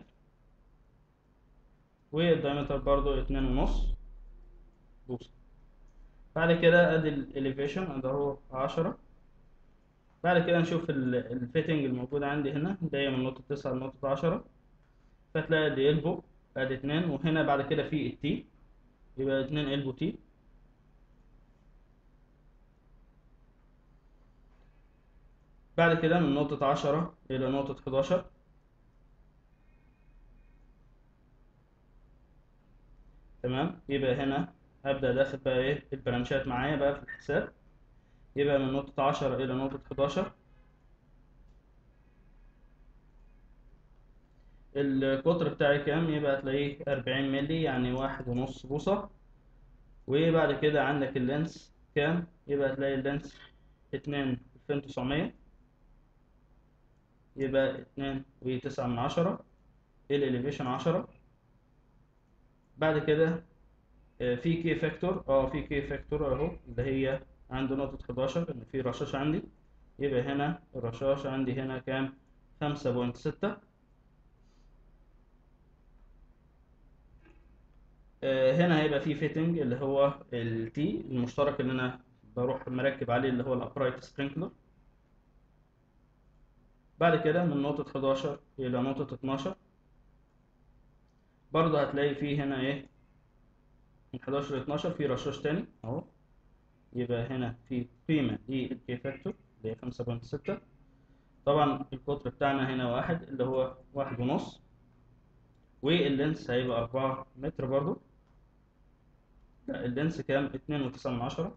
والدايمتر برضو اتنين ونص بوصة بعد كده ادي الاليفيشن ادي اهو 10 بعد كده نشوف الفيتنج الموجود عندي هنا جاية من نقطة 9 لنقطة 10 فتلاقي ادي البو ادي اتنين وهنا بعد كده في التي يبقى اتنين البو تي بعد كده من نقطة عشرة إلى نقطة حداشر تمام يبقى هنا هبدأ داخل بقى إيه البرانشات معايا بقى في الحساب يبقى من نقطة عشرة إلى نقطة حداشر القطر بتاعي كام يبقى هتلاقيه أربعين ملي يعني واحد ونص بوصة وبعد كده عندك اللينس كام يبقى هتلاقي اللينس اتنين ألفين تسعمية يبقى اتنين وتسعة من عشرة الاليفيشن عشرة بعد كده آه، في كي فاكتور اه في كي فاكتور اهو اللي هي عند نقطة 11 ان في رشاش عندي يبقى هنا الرشاش عندي هنا كام خمسة بوينت ستة هنا هيبقى في فيتنج اللي هو التي المشترك اللي انا بروح مركب عليه اللي هو الابرايت سبرينكلر بعد كده من نقطة 11 إلى نقطة 12 برضه هتلاقي فيه هنا إيه من 11 ل 12 في رشاش تاني أهو يبقى هنا في قيمة للكي فاكتور اللي هي 5.6 طبعا القطر بتاعنا هنا واحد اللي هو واحد ونص واللينس هيبقى 4 متر برضه لا اللينس كام 2.9 من عشرة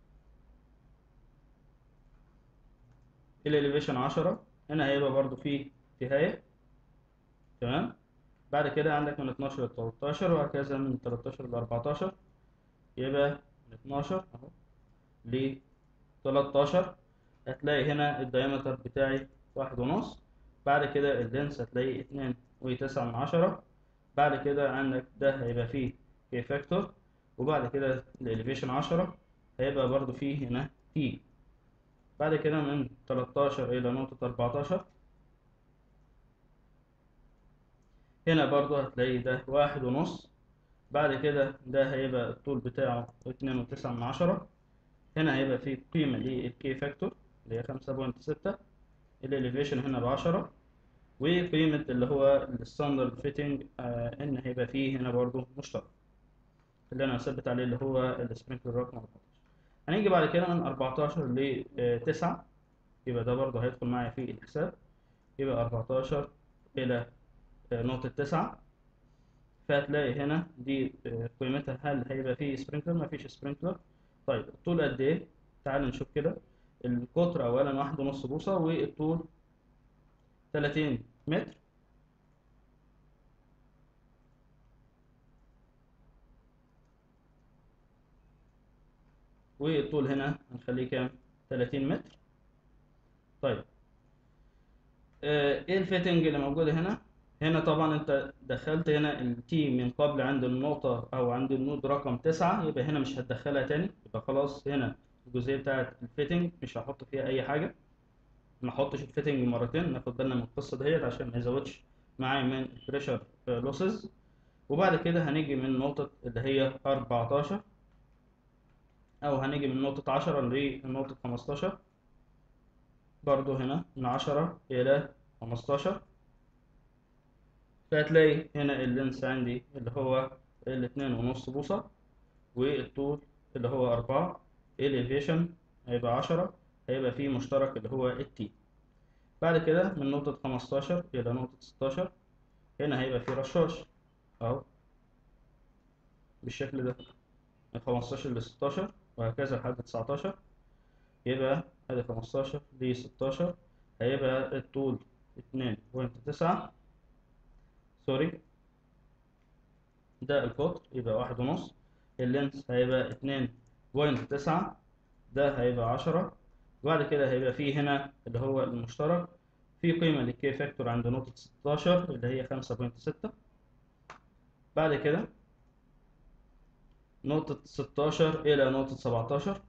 الاليفيشن 10 هنا هيبقى برضو في نهاية تمام بعد كده عندك من 12 ل 13 وهكذا من 13 ل 14 يبقى من 12 اهو ل 13 هتلاقي هنا الدايمتر بتاعي واحد ونص بعد كده اللينس هتلاقيه اتنين وتسعة من عشرة بعد كده عندك ده هيبقى فيه كي فاكتور وبعد كده الاليفيشن عشرة هيبقى برضو فيه هنا تي بعد كده من 13 إلى نقطة 14 هنا برضو هتلاقي ده واحد ونص بعد كده ده هيبقى الطول بتاعه اتنين وتسعة من عشرة هنا هيبقى فيه قيمة للكي فاكتور اللي هي خمسة بوينت ستة الاليفيشن هنا بعشرة وقيمة اللي هو الستاندرد فيتنج آه ان هيبقى فيه هنا برضو مشترك اللي انا هثبت عليه اللي هو السبرينكلر رقم 14 هنيجي بعد كده من 14 ل 9 يبقى ده برضه هيدخل معايا في الحساب يبقى 14 إلى نقطة 9 فهتلاقي هنا دي قيمتها هل هيبقى فيه سبرينكلر مفيش سبرينكلر طيب الطول قد ايه تعال نشوف كده القطر اولا واحد ونص بوصة والطول 30 متر والطول هنا هنخليه كام 30 متر طيب آه، ايه الفيتنج اللي موجوده هنا هنا طبعا انت دخلت هنا التي من قبل عند النقطة او عند النود رقم تسعة يبقى هنا مش هتدخلها تاني يبقى خلاص هنا الجزئية بتاعت الفيتنج مش هحط فيها اي حاجة ما احطش الفيتنج مرتين ناخد بالنا من القصة ديت عشان ما يزودش معايا من البريشر لوسز وبعد كده هنيجي من نقطة اللي هي 14 او هنيجي من نقطة 10 لنقطة 15 برضو هنا من 10 الى 15 فهتلاقي هنا اللينس عندي اللي هو الاتنين ونص بوصة والطول اللي هو أربعة الإليفيشن هيبقى عشرة هيبقى فيه مشترك اللي هو التي بعد كده من نقطة خمستاشر إلى نقطة ستاشر هنا هيبقى فيه رشاش أهو بالشكل ده من خمستاشر لستاشر وهكذا لحد تسعتاشر يبقى ادي خمستاشر دي ستاشر هيبقى الطول اتنين بوينت تسعة سوري ده القطر يبقى واحد ونص اللينس هيبقى اتنين بوينت تسعة ده هيبقى عشرة وبعد كده هيبقى فيه هنا اللي هو المشترك في قيمة للكي فاكتور عند نقطة ستاشر اللي هي خمسة بوينت ستة بعد كده نقطة ستاشر إلى نقطة سبعتاشر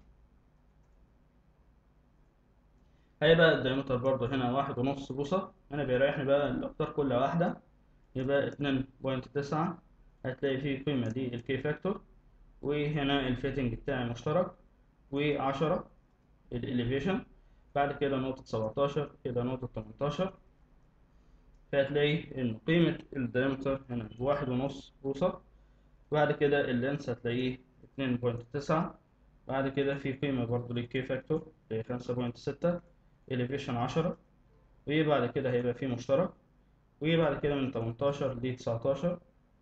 هيبقى الدايمتر برضه هنا واحد ونص بوصة هنا بيريحني بقى الأقطار كل واحدة يبقى اتنين بوينت تسعة هتلاقي فيه قيمة دي الكي فاكتور وهنا الفيتنج بتاعي مشترك وعشرة الإليفيشن بعد كده نقطة سبعتاشر إلى نقطة تمنتاشر فهتلاقي إن قيمة الدايمتر هنا بواحد ونص بوصة بعد كده اللينس هتلاقيه اتنين بوينت تسعة بعد كده في قيمة برضه للكي فاكتور اللي هي خمسة بوينت ستة إليفيشن عشرة وبعد كده هيبقى فيه مشترك وبعد كده من تمنتاشر لتسعتاشر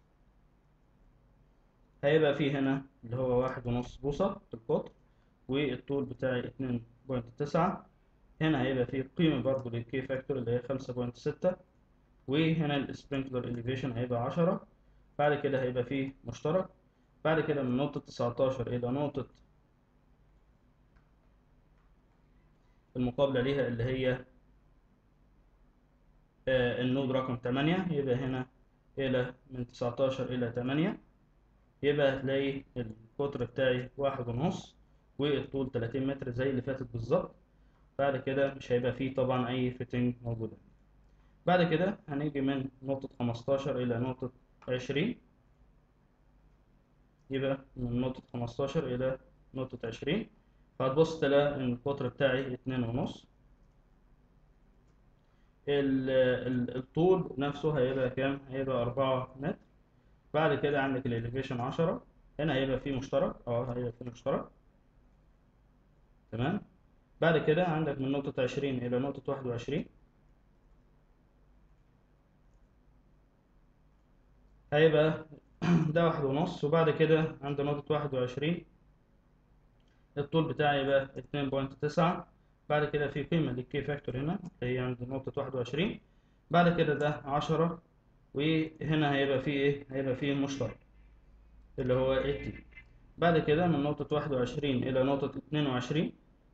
هيبقى فيه هنا اللي هو واحد ونص بوصة القطر والطول بتاعي اتنين بوينت تسعة هنا هيبقى فيه قيمة برضه للكي فاكتور اللي هي خمسة بوينت ستة وهنا السبرينكلر إليفيشن هيبقى عشرة بعد كده هيبقى فيه مشترك بعد كده من نقطة تسعتاشر إلى نقطة المقابلة ليها اللي هي آه النود رقم تمانية يبقى هنا إلى من تسعتاشر إلى تمانية يبقى هتلاقي القطر بتاعي واحد ونص والطول تلاتين متر زي اللي فاتت بالظبط بعد كده مش هيبقى فيه طبعا أي فيتنج موجودة بعد كده هنيجي من نقطة خمستاشر إلى نقطة عشرين يبقى من نقطة خمستاشر إلى نقطة عشرين فهتبص تلاقي إن القطر بتاعي اتنين ونص الطول نفسه هيبقى كام؟ هيبقى أربعة متر بعد كده عندك الإليفيشن عشرة هنا هيبقى فيه مشترك اه هيبقى فيه مشترك تمام بعد كده عندك من نقطة عشرين إلى نقطة واحد وعشرين هيبقى ده واحد ونص وبعد كده عند نقطة واحد وعشرين الطول بتاعي يبقى اتنين بوينت تسعة بعد كده في قيمة للكي فاكتور هنا اللي هي عند نقطة واحد وعشرين بعد كده ده عشرة وهنا هيبقى فيه ايه هيبقى فيه مشترك اللي هو التي بعد كده من نقطة واحد وعشرين إلى نقطة اتنين وعشرين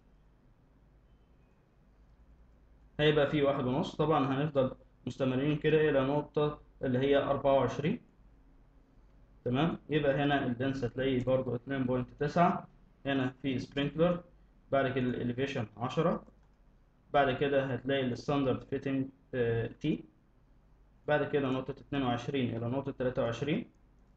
هيبقى فيه واحد ونص طبعا هنفضل مستمرين كده إلى نقطة اللي هي أربعة وعشرين تمام يبقى هنا الدنس هتلاقيه برضو اتنين بوينت تسعة هنا في سبرينكلر بعد كده الإليفيشن عشرة بعد كده هتلاقي الستاندرد فيتنج تي بعد كده نقطة اتنين وعشرين إلى نقطة تلاتة وعشرين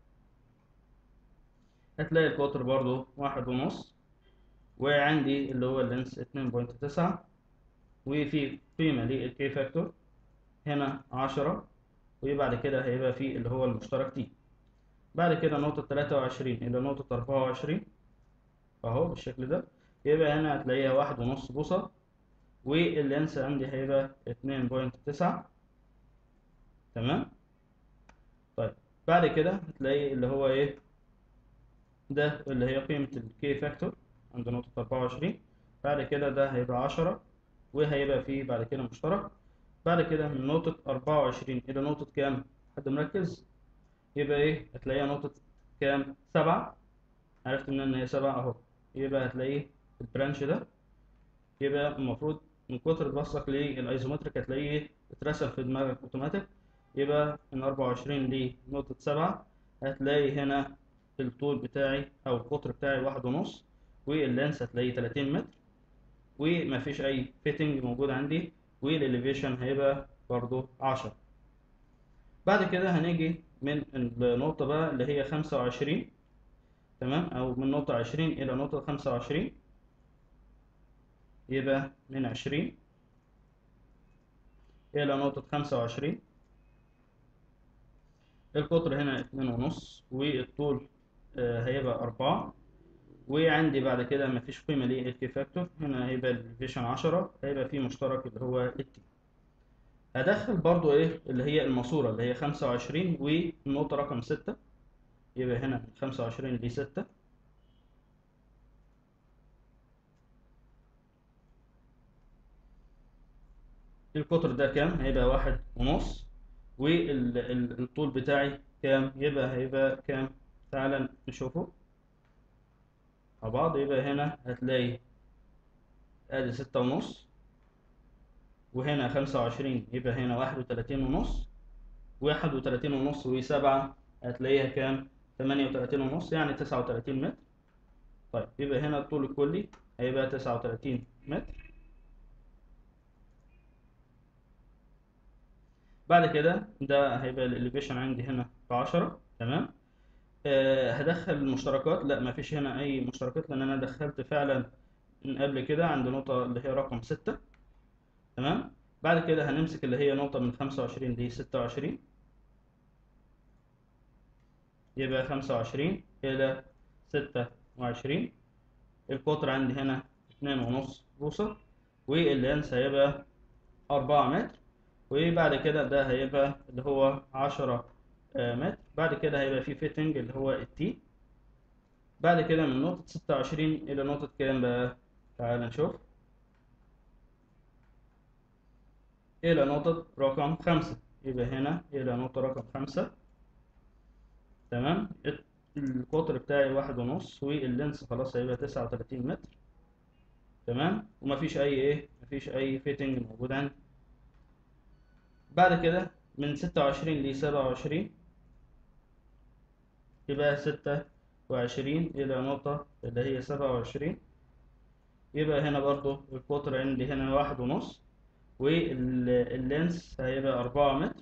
هتلاقي القطر برضو واحد ونص وعندي اللي هو اللينس اتنين بوينت تسعة وفي قيمة للكي فاكتور هنا عشرة وبعد كده هيبقى في اللي هو المشترك تي بعد كده نقطة تلاتة وعشرين إلى نقطة أربعة وعشرين أهو بالشكل ده يبقى هنا هتلاقيها واحد ونص بوصة واللينس عندي هيبقى اتنين بوينت تسعة تمام طيب بعد كده هتلاقي اللي هو ايه ده اللي هي قيمة الكي فاكتور عند نقطة أربعة وعشرين بعد كده ده هيبقى عشرة وهيبقى فيه بعد كده مشترك بعد كده من نقطة أربعة وعشرين إلى نقطة كام؟ حد مركز؟ يبقى إيه؟ هتلاقيها نقطة كام؟ سبعة عرفت منين إن هي سبعة أهو يبقى هتلاقيه البرانش ده يبقى المفروض من كتر بصك للأيزومتريك هتلاقيه اترسم في دماغك أوتوماتيك يبقى من أربعة وعشرين لنقطة سبعة هتلاقي هنا الطول بتاعي أو القطر بتاعي واحد ونص واللينس هتلاقيه تلاتين متر ومفيش أي فيتنج موجود عندي والإليفيشن هيبقى برضو عشرة بعد كده هنيجي من النقطة بقى اللي هي خمسة وعشرين تمام أو من نقطة عشرين إلى نقطة خمسة وعشرين يبقى من عشرين إلى نقطة خمسة وعشرين القطر هنا اتنين ونص والطول آه هيبقى أربعة وعندي بعد كده مفيش قيمة للكي فاكتور هنا هيبقى الفيشن عشرة هيبقى فيه مشترك اللي هو التي هدخل برضو ايه اللي هي الماسورة اللي هي خمسة وعشرين والنقطة رقم ستة يبقى هنا خمسة وعشرين دي ستة القطر ده كام هيبقى واحد ونص والطول بتاعي كام يبقى هيبقى كام تعالى نشوفه مع بعض يبقى هنا هتلاقي ادي ستة ونص وهنا خمسة وعشرين يبقى هنا واحد وتلاتين ونص واحد وتلاتين ونص وسبعة هتلاقيها كام تمانية وتلاتين ونص يعني تسعة وتلاتين متر طيب يبقى هنا الطول الكلي هيبقى تسعة وتلاتين متر بعد كده ده هيبقى الاليفيشن عندي هنا بعشرة تمام آه هدخل المشتركات لا مفيش هنا اي مشتركات لان انا دخلت فعلا من قبل كده عند نقطة اللي هي رقم ستة تمام بعد كده هنمسك اللي هي نقطة من خمسة وعشرين دي ستة وعشرين يبقى خمسة وعشرين إلى ستة وعشرين القطر عندي هنا اتنين ونص بوصة واللينس هيبقى أربعة متر وبعد كده ده هيبقى اللي هو عشرة متر بعد كده هيبقى فيه فيتنج اللي هو التي بعد كده من نقطة ستة وعشرين إلى نقطة كام بقى تعال نشوف إلى نقطة رقم خمسة يبقى هنا إلى نقطة رقم خمسة تمام القطر بتاعي واحد ونص واللينس خلاص هيبقى تسعة وتلاتين متر تمام ومفيش أي إيه مفيش أي فيتنج موجود عندي بعد كده من ستة وعشرين لسبعة وعشرين يبقى ستة وعشرين إلى نقطة اللي هي سبعة وعشرين يبقى هنا برضو القطر عندي هنا واحد ونص واللينس هيبقى أربعة متر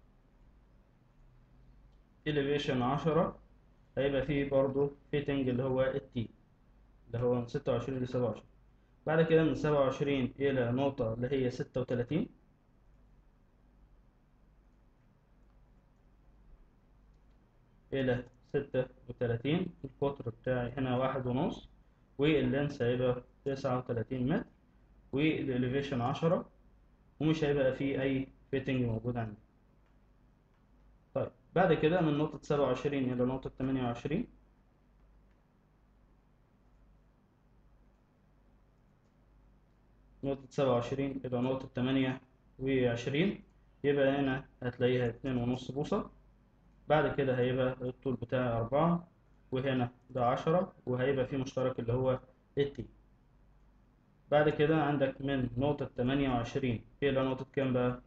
elevation عشرة هيبقى فيه برضو فيتنج اللي هو التي اللي هو من ستة وعشرين لسبعة وعشرين بعد كده من سبعة وعشرين إلى نقطة اللي هي ستة وتلاتين إلى ستة وتلاتين القطر بتاعي هنا واحد ونص واللينس هيبقى تسعة وتلاتين متر والإليفيشن عشرة ومش هيبقى فيه أي فيتنج موجود عندي طيب بعد كده من نقطة سبعة وعشرين إلى نقطة تمانية وعشرين نقطة سبعة وعشرين إلى نقطة تمانية وعشرين يبقى هنا هتلاقيها اتنين ونص بوصة بعد كده هيبقى الطول بتاعي أربعة وهنا ده عشرة وهيبقى فيه مشترك اللي هو التي بعد كده عندك من نقطة تمانية وعشرين إلى نقطة كام بقى؟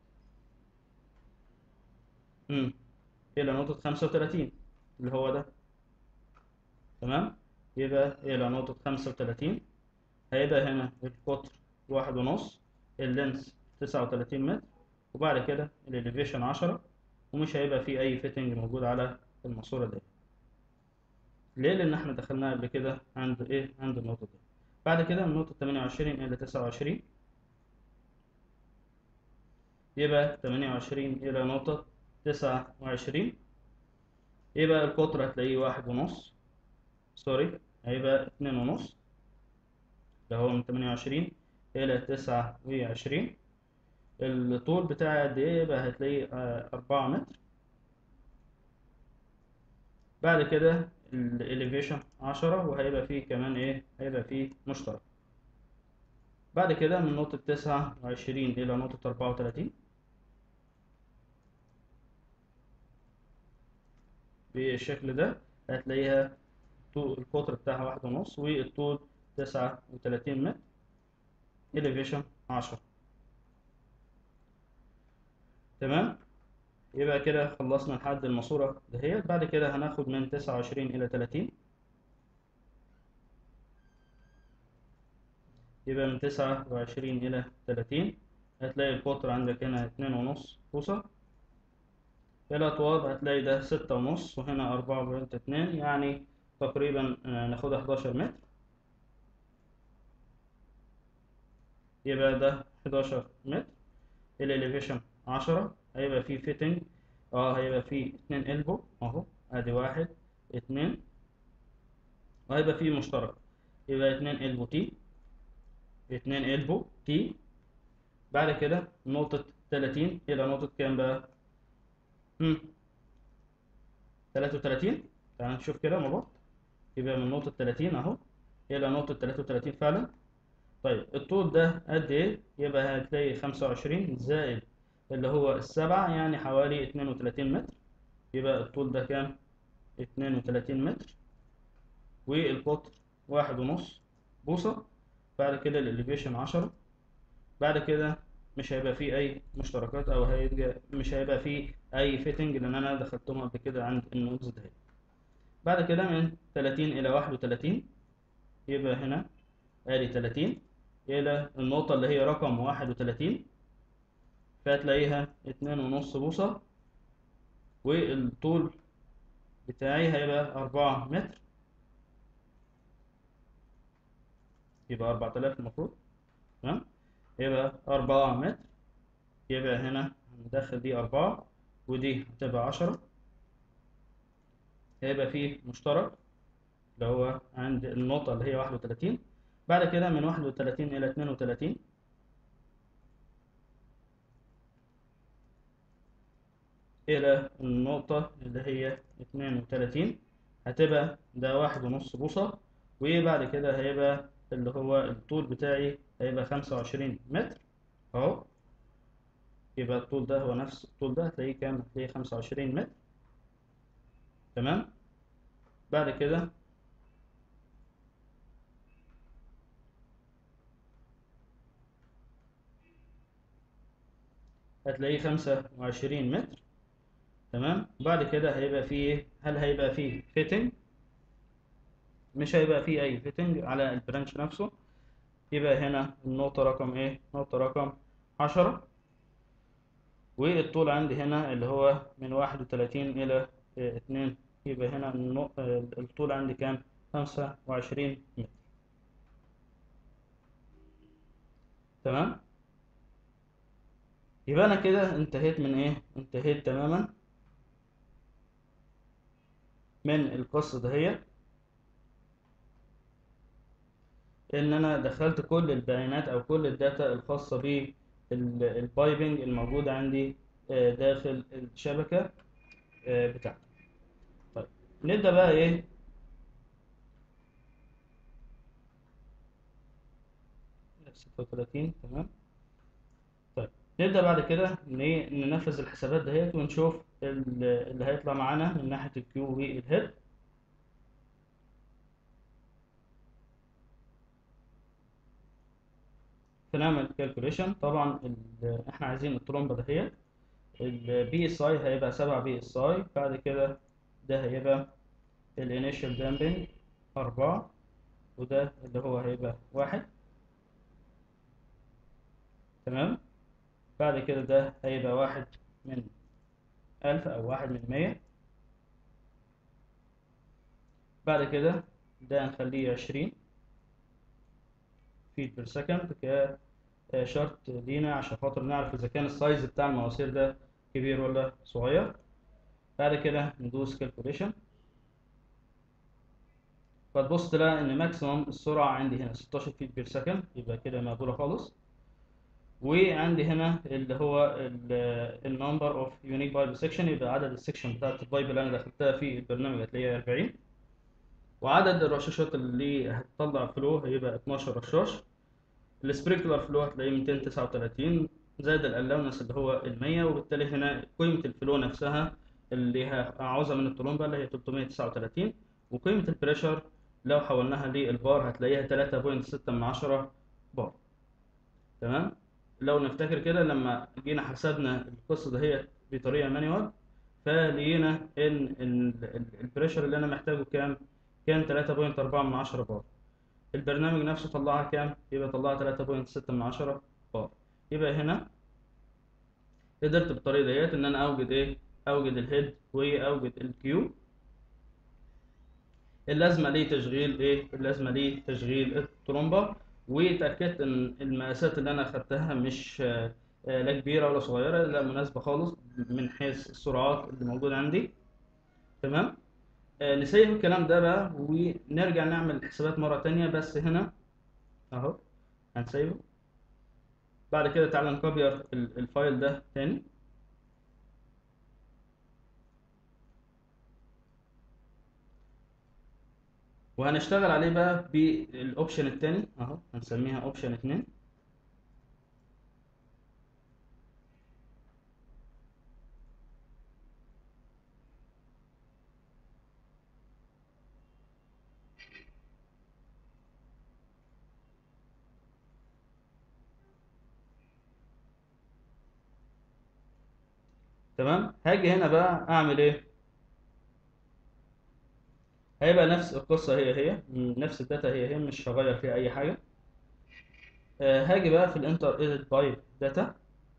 مم. إلى نقطة خمسة وتلاتين اللي هو ده تمام يبقى إلى نقطة خمسة وتلاتين هيبقى هنا القطر واحد ونص اللينس تسعة وتلاتين متر وبعد كده الإليفيشن عشرة ومش هيبقى فيه أي فيتنج موجود على الماسورة دي ليه؟ لأن احنا دخلناها قبل كده عند إيه؟ عند النقطة دي بعد كده من نقطة تمانية وعشرين إلى تسعة وعشرين يبقى تمانية وعشرين إلى نقطة تسعة وعشرين يبقى القطر هتلاقيه واحد ونص سوري هيبقى اتنين ونص اللي هو من تمانية وعشرين إلى تسعة وعشرين الطول بتاعي قد إيه يبقى هتلاقيه أربعة متر بعد كده الإليفيشن عشرة وهيبقى فيه كمان إيه هيبقى فيه مشترك بعد كده من نقطة تسعة وعشرين إلى نقطة أربعة وتلاتين بالشكل ده هتلاقيها القطر بتاعها واحد ونص والطول تسعة وتلاتين متر elevation عشرة تمام يبقى كده خلصنا لحد الماسورة دهيت بعد كده هناخد من تسعة وعشرين إلى تلاتين يبقى من تسعة وعشرين إلى تلاتين هتلاقي القطر عندك هنا اتنين ونص بوصة الأطوال هتلاقي ده ستة ونص وهنا أربعة بوينت اتنين يعني تقريبا ناخدها حداشر متر يبقى ده حداشر متر الإليفيشن عشرة هيبقى فيه فيتنج اه هيبقى فيه اتنين إلبو أهو أدي واحد اتنين وهيبقى فيه مشترك يبقى اتنين إلبو تي اتنين إلبو تي بعد كده نقطة تلاتين إلى نقطة كام بقى؟ هم تلاتة وتلاتين تعال نشوف كده مع بعض يبقى من نقطة تلاتين أهو إلى نقطة تلاتة وتلاتين فعلا طيب الطول ده قد ايه يبقى هتلاقي 25 زائد اللي هو السبعة يعني حوالي 32 متر يبقى الطول ده كام 32 متر والقطر واحد ونص بوصة بعد كده الاليفيشن 10 بعد كده مش هيبقى فيه اي مشتركات او هيبقى مش هيبقى فيه اي فيتنج لان انا دخلتهم قبل كده عند النودز ده بعد كده من 30 الى 31 يبقى هنا ادي 30 الى النقطة اللي هي رقم 31 فهتلاقيها اتنين ونص بوصة والطول بتاعي هيبقى أربعة متر يبقى أربعة آلاف المفروض تمام يبقى أربعة متر يبقى هنا هندخل دي أربعة ودي هتبقى عشرة هيبقى فيه مشترك اللي هو عند النقطة اللي هي واحد وتلاتين بعد كده من واحد وتلاتين إلى اتنين وتلاتين إلى النقطة اللي هي اتنين وتلاتين هتبقى ده واحد ونص بوصة وبعد كده هيبقى اللي هو الطول بتاعي هيبقى خمسة وعشرين متر أهو يبقى الطول ده هو نفس الطول ده هتلاقيه كام؟ هتلاقيه خمسة وعشرين متر تمام بعد كده هتلاقيه خمسة وعشرين متر تمام بعد كده هيبقى فيه ايه هل هيبقى فيه فيتنج مش هيبقى فيه اي فيتنج على البرانش نفسه يبقى هنا النقطة رقم ايه نقطة رقم عشرة والطول عندي هنا اللي هو من واحد وتلاتين إلى اه اتنين يبقى هنا النق- اه الطول عندي كام خمسة وعشرين متر تمام يبقى أنا كده انتهيت من ايه انتهيت تماما من القصة دهيت ان انا دخلت كل البيانات او كل الداتا الخاصة بالبايبنج الموجودة عندي آه، داخل الشبكة آه، بتاعتي طيب نبدأ بقى ايه ستة وتلاتين تمام طيب نبدأ بعد كده ن- ننفذ الحسابات دهيت ونشوف ال- اللي هيطلع معانا من ناحية الكيو والهيد فنعمل كالكوليشن طبعا ال- احنا عايزين الترومبة دهيت البي اس اي هيبقى 7 بي اس اي بعد كده ده هيبقى الانيشال دامبنج 4 وده اللي هو هيبقى واحد تمام بعد كده ده هيبقى واحد من ألف أو واحد من مية بعد كده ده هنخليه عشرين فيت بير سكند كشرط لينا عشان خاطر نعرف إذا كان السايز بتاع المواسير ده كبير ولا صغير بعد كده ندوس كالكوليشن فتبص تلاقي إن ماكسيموم السرعة عندي هنا 16 فيت بير سكند يبقى كده مقبولة خالص وعندي هنا اللي هو النمبر اوف يونيك بايب سيكشن يبقى عدد السكشن بتاعت البايب اللي انا دخلتها في البرنامج هتلاقيها 40 وعدد الرشاشات اللي هتطلع فلو هيبقى 12 رشاش السبرينكلر فلو هتلاقيه 239 زائد الالاونس اللي هو ال 100 وبالتالي هنا قيمة الفلو نفسها اللي عاوزها من الطلمبة اللي هي 339 وقيمة البريشر لو حولناها للبار هتلاقيها 3.6 من 10 بار تمام لو نفتكر كده لما جينا حسبنا القصة دهيت بطريقة مانيوال فلقينا ان ال- ال- البريشر اللي انا محتاجه كام كان 3.4 من 10 بار البرنامج نفسه طلعها كام يبقى طلعها 3.6 من 10 بار يبقى هنا قدرت بالطريقة ديت ان انا اوجد ايه اوجد الهيد واوجد الكيو اللازمه لتشغيل ايه اللازمه لتشغيل الترومبه واتاكدت ان المقاسات اللي انا خدتها مش آه، آه، لا كبيره ولا صغيره لا مناسبه خالص من حيث السرعات اللي موجوده عندي تمام آه، نسيب الكلام ده بقى ونرجع نعمل الحسابات مره تانية بس هنا اهو هنسيبه بعد كده تعالى نكبر ال- الفايل ده تاني وهنشتغل عليه بقى بالاوبشن التاني اهو هنسميها اوبشن اتنين تمام هاجي هنا بقى اعمل ايه هيبقى نفس القصة هي هي نفس الداتا هي هي مش هغير فيها أي حاجة آه هاجي بقى في الانتر ايديت باي داتا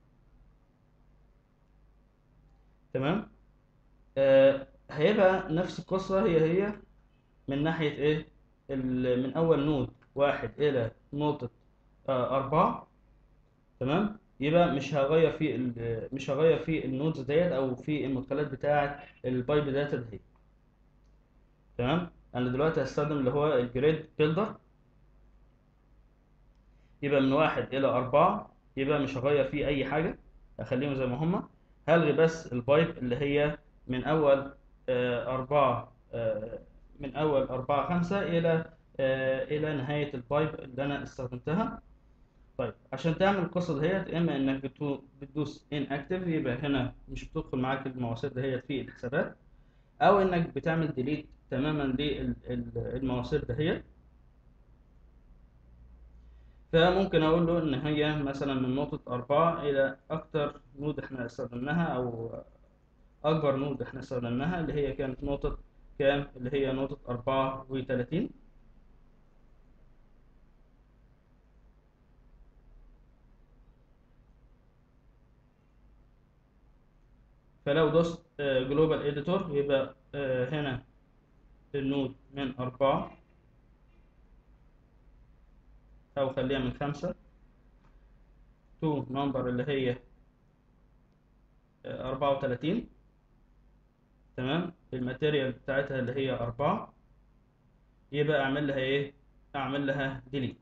تمام آه هيبقى نفس القصة هي هي من ناحية ايه من أول نود واحد إلى نقطة آه أربعة تمام يبقى مش هغير في مش هغير في النودز ديت أو في المدخلات بتاعة البايب داتا دي تمام انا دلوقتي هستخدم اللي هو الجريد بيلدر يبقى من واحد الى اربعة يبقى مش هغير فيه اي حاجة اخليهم زي ما هما هلغي بس البايب اللي هي من اول آه اربعة آه من اول اربعة خمسة الى آه الى نهاية البايب اللي انا استخدمتها طيب عشان تعمل القصة دهيت اما انك بتدوس ان اكتف يبقى هنا مش بتدخل معاك المواسير دهيت في الحسابات او انك بتعمل ديليت تماما للمواسير دهيت فممكن اقول له ان هي مثلا من نقطة أربعة الى اكتر نود احنا استخدمناها او اكبر نود احنا استخدمناها اللي هي كانت نقطة كام اللي هي نقطة أربعة وتلاتين فلو دوست جلوبال اديتور يبقى هنا النود من أربعة أو خليها من خمسة تو نمبر اللي هي أربعة وتلاتين تمام الماتيريال بتاعتها اللي هي أربعة يبقى أعمل لها إيه؟ أعمل لها ديليت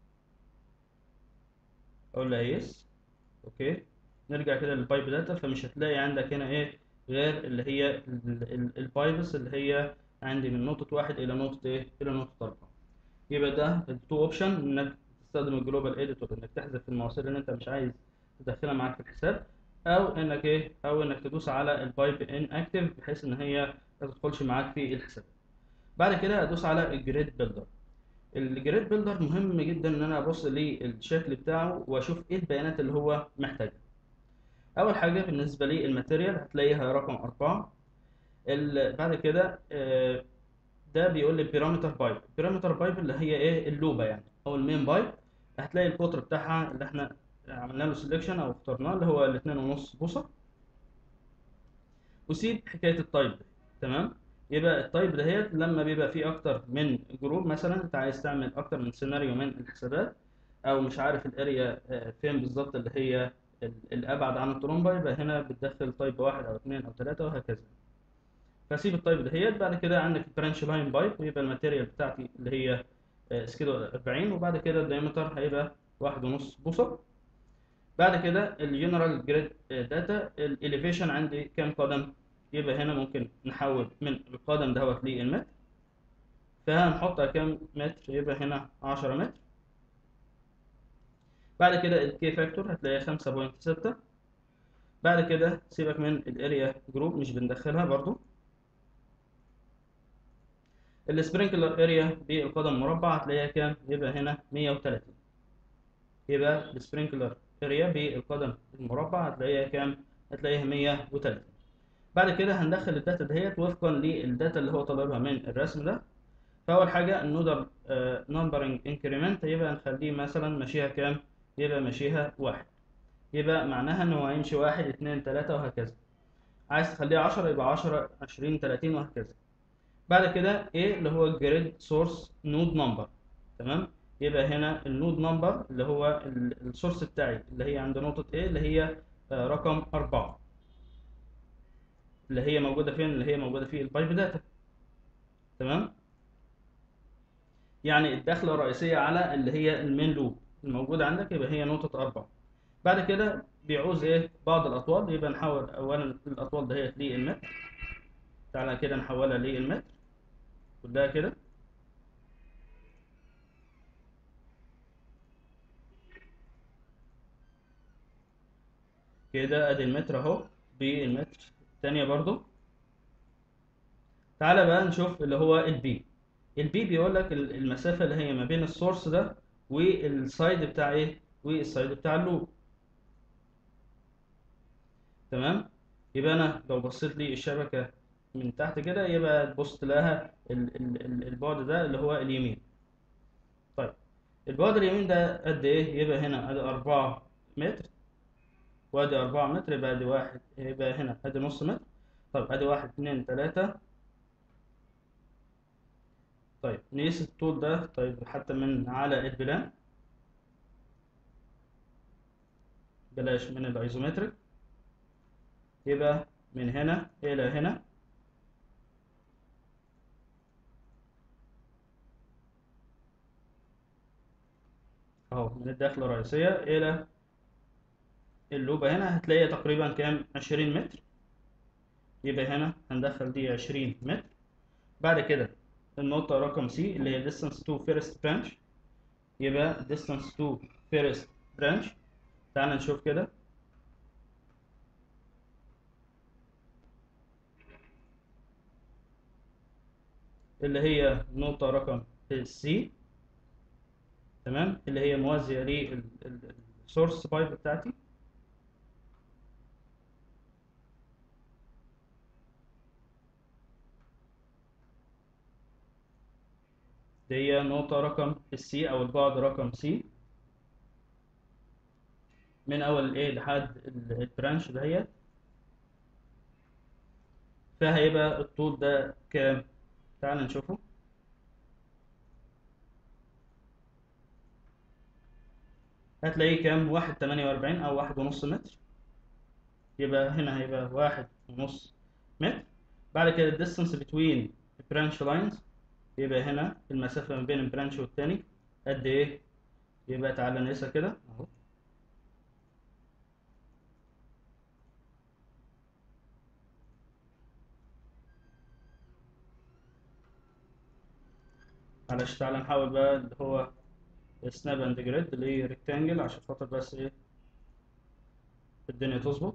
أقول لها يس أوكي نرجع كده للبايب داتا فمش هتلاقي عندك هنا إيه غير اللي هي البايبس اللي هي عندي من نقطة واحد إلى نقطة إيه؟ إلى نقطة أربعة. يبقى ده التو أوبشن إنك تستخدم الجلوبال إديتور إنك تحذف المواسير اللي أنت مش عايز تدخلها معاك في الحساب أو إنك إيه؟ أو إنك تدوس على البايب إن أكتف بحيث إن هي ما تدخلش معاك في الحساب. بعد كده أدوس على الجريد بيلدر. الجريد بيلدر مهم جدا إن أنا أبص للشكل بتاعه وأشوف إيه البيانات اللي هو محتاجها. أول حاجة بالنسبة لي الماتيريال هتلاقيها رقم أربعة بعد كده ده بيقول لي بيرامتر بايب بيرامتر بايب اللي هي ايه اللوبه يعني او المين بايب هتلاقي القطر بتاعها اللي احنا عملنا له سelection او اخترناه اللي هو الاتنين ونص بوصه وسيب حكايه التايب تمام يبقى التايب دهيت لما بيبقى فيه اكتر من جروب مثلا انت عايز تعمل اكتر من سيناريو من الحسابات او مش عارف الاريا فين بالظبط اللي هي الابعد عن الترومبا يبقى هنا بتدخل تايب واحد او اثنين او ثلاثه وهكذا فاسيب التايب دهيت بعد كده عندك البرانش لاين بايب ويبقى الماتيريال بتاعتي اللي هي سكيدو 40 وبعد كده الدايمتر هيبقى واحد ونص بوصه بعد كده الجنرال جريد داتا الاليفيشن عندي كام قدم يبقى هنا ممكن نحول من القدم دهوت للمتر فهنحطها كام متر يبقى هنا 10 متر بعد كده الكي فاكتور هتلاقيها 5.6 بعد كده سيبك من الاريا جروب مش بندخلها برضو السبرينكلر اريا بالقدم مربع هتلاقيها كام يبقى هنا 130 يبقى السبرينكلر اريا بالقدم المربع هتلاقيها كام هتلاقيها 130 بعد كده هندخل الداتا دهيت وفقا للداتا اللي هو طالبها من الرسم ده فاول حاجه النودر نمبرنج انكريمنت يبقى نخليه مثلا ماشيها كام يبقى ماشيها واحد يبقى معناها ان هو هيمشي واحد اتنين تلاتة وهكذا عايز تخليه عشرة يبقى عشرة عشرين تلاتين وهكذا بعد كده ايه اللي هو الجريد سورس نود نمبر تمام يبقى هنا النود نمبر اللي هو السورس بتاعي اللي هي عند نقطة ايه اللي هي آه رقم أربعة اللي هي موجودة فين اللي هي موجودة في البايب داتا تمام يعني الدخلة الرئيسية على اللي هي المين لوب الموجودة عندك يبقى هي نقطة أربعة بعد كده بيعوز ايه بعض الأطوال يبقى نحول أولا الأطوال دهيت للمتر تعالى كده نحولها للمتر كلها كده كده ادي المتر اهو بالمتر التانية برضو تعالى بقى نشوف اللي هو البي البي بيقول لك ال- المسافة اللي هي ما بين السورس ده والسايد بتاع ايه والسايد بتاع اللوب تمام يبقى انا لو بصيت لي الشبكة من تحت كده يبقى تبص لها ال- ال- ال- البعد ده اللي هو اليمين طيب البعد اليمين ده قد ايه يبقى هنا ادي 4 متر وادي 4 متر يبقى ادي واحد يبقى هنا ادي نص متر طيب ادي واحد اتنين تلاتة طيب نقيس الطول ده طيب حتى من على البلان بلاش من الايزومتريك يبقى من هنا الى هنا اهو من الداخلة الرئيسية الى اللوبة هنا هتلاقيها تقريبا كام 20 متر يبقى هنا هندخل دي 20 متر بعد كده النقطة رقم سي اللي هي distance to first branch يبقى distance to first branch تعال نشوف كده اللي هي نقطة رقم سي تمام اللي هي موازية للسورس بايب بتاعتي دي هي نقطة رقم السي أو البعد رقم سي من أول الإيه لحد ال- البرانش دهيت فهيبقى الطول ده كام؟ تعال نشوفه هتلاقيه كام؟ واحد تمانية وأربعين أو واحد ونص متر يبقى هنا هيبقى واحد ونص متر بعد كده ال distance between branch lines يبقى هنا المسافة ما بين البرانش والتاني قد إيه؟ يبقى تعالى نقيسها كده أهو معلش تعالى نحاول بقى اللي هو سناب اند جريد اللي هي ريكتانجل عشان خاطر بس ايه الدنيا تظبط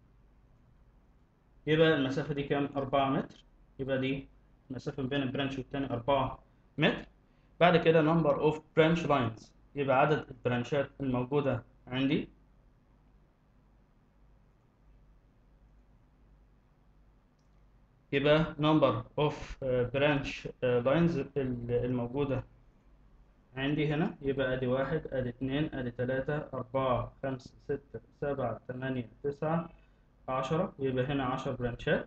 يبقى المسافة دي كام؟ أربعة متر يبقى دي المسافة بين البرانش والتاني أربعة متر بعد كده number of branch lines يبقى عدد البرانشات الموجودة عندي يبقى number of uh, branch uh, lines ال- الموجودة عندي هنا يبقى ادي واحد ادي اتنين ادي تلاتة اربعة خمسة ستة سبعة تمانية تسعة عشرة يبقى هنا عشر برانشات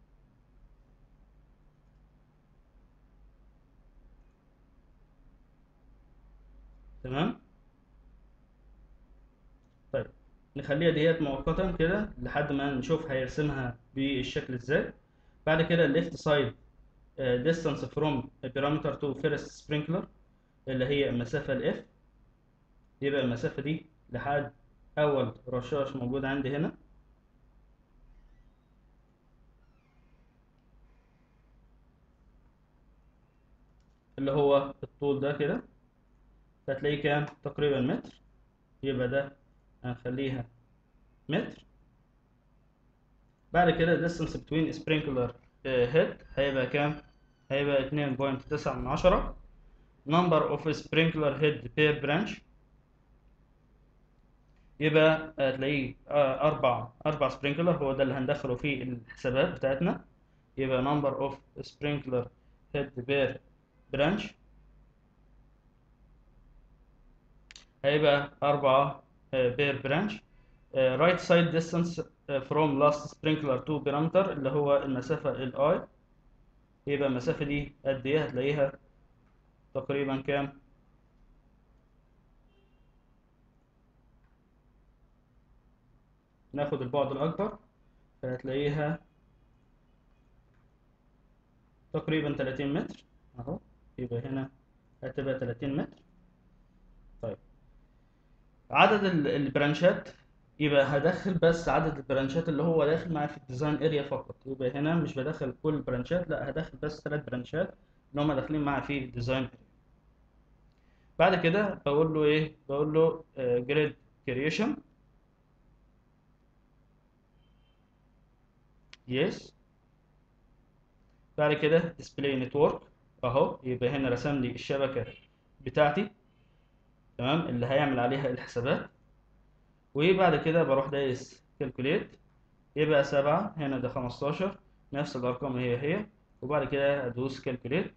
تمام طيب نخليها ديت مؤقتا كده لحد ما نشوف هيرسمها بالشكل ازاي بعد كده الليفت سايد distance from parameter to first sprinkler اللي هي المسافة الاف يبقى المسافة دي لحد أول رشاش موجود عندي هنا اللي هو الطول ده كده هتلاقيه كام تقريبا متر يبقى ده هنخليها متر بعد كده distance between sprinkler آه، head هيبقى كام هيبقى 2.9 من عشرة number of sprinkler head per branch يبقى هتلاقيه آه، أربع أربع سبرينكلر هو ده اللي هندخله في الحسابات بتاعتنا يبقى number of sprinkler head per branch هيبقى أربعة آه، per branch آه، right side distance آه، from last sprinkler to parameter اللي هو المسافة ال I يبقى المسافة دي قد إيه هتلاقيها تقريبا كام ناخد البعد الأكبر فهتلاقيها تقريبا 30 متر أهو يبقى هنا هتبقى 30 متر طيب عدد ال- البرانشات يبقى هدخل بس عدد البرانشات اللي هو داخل معايا في الديزاين اريا فقط يبقى هنا مش بدخل كل البرانشات لا هدخل بس ثلاث برانشات اللي هم داخلين معايا في الديزاين اريا بعد كده بقول له ايه بقول له جريد كرييشن يس بعد كده ديسبلاي نتورك اهو يبقى هنا رسم لي الشبكه بتاعتي تمام اللي هيعمل عليها الحسابات وبعد كده بروح دايس كالكوليت يبقى سبعة هنا ده خمستاشر نفس الأرقام هي هي وبعد كده أدوس كالكوليت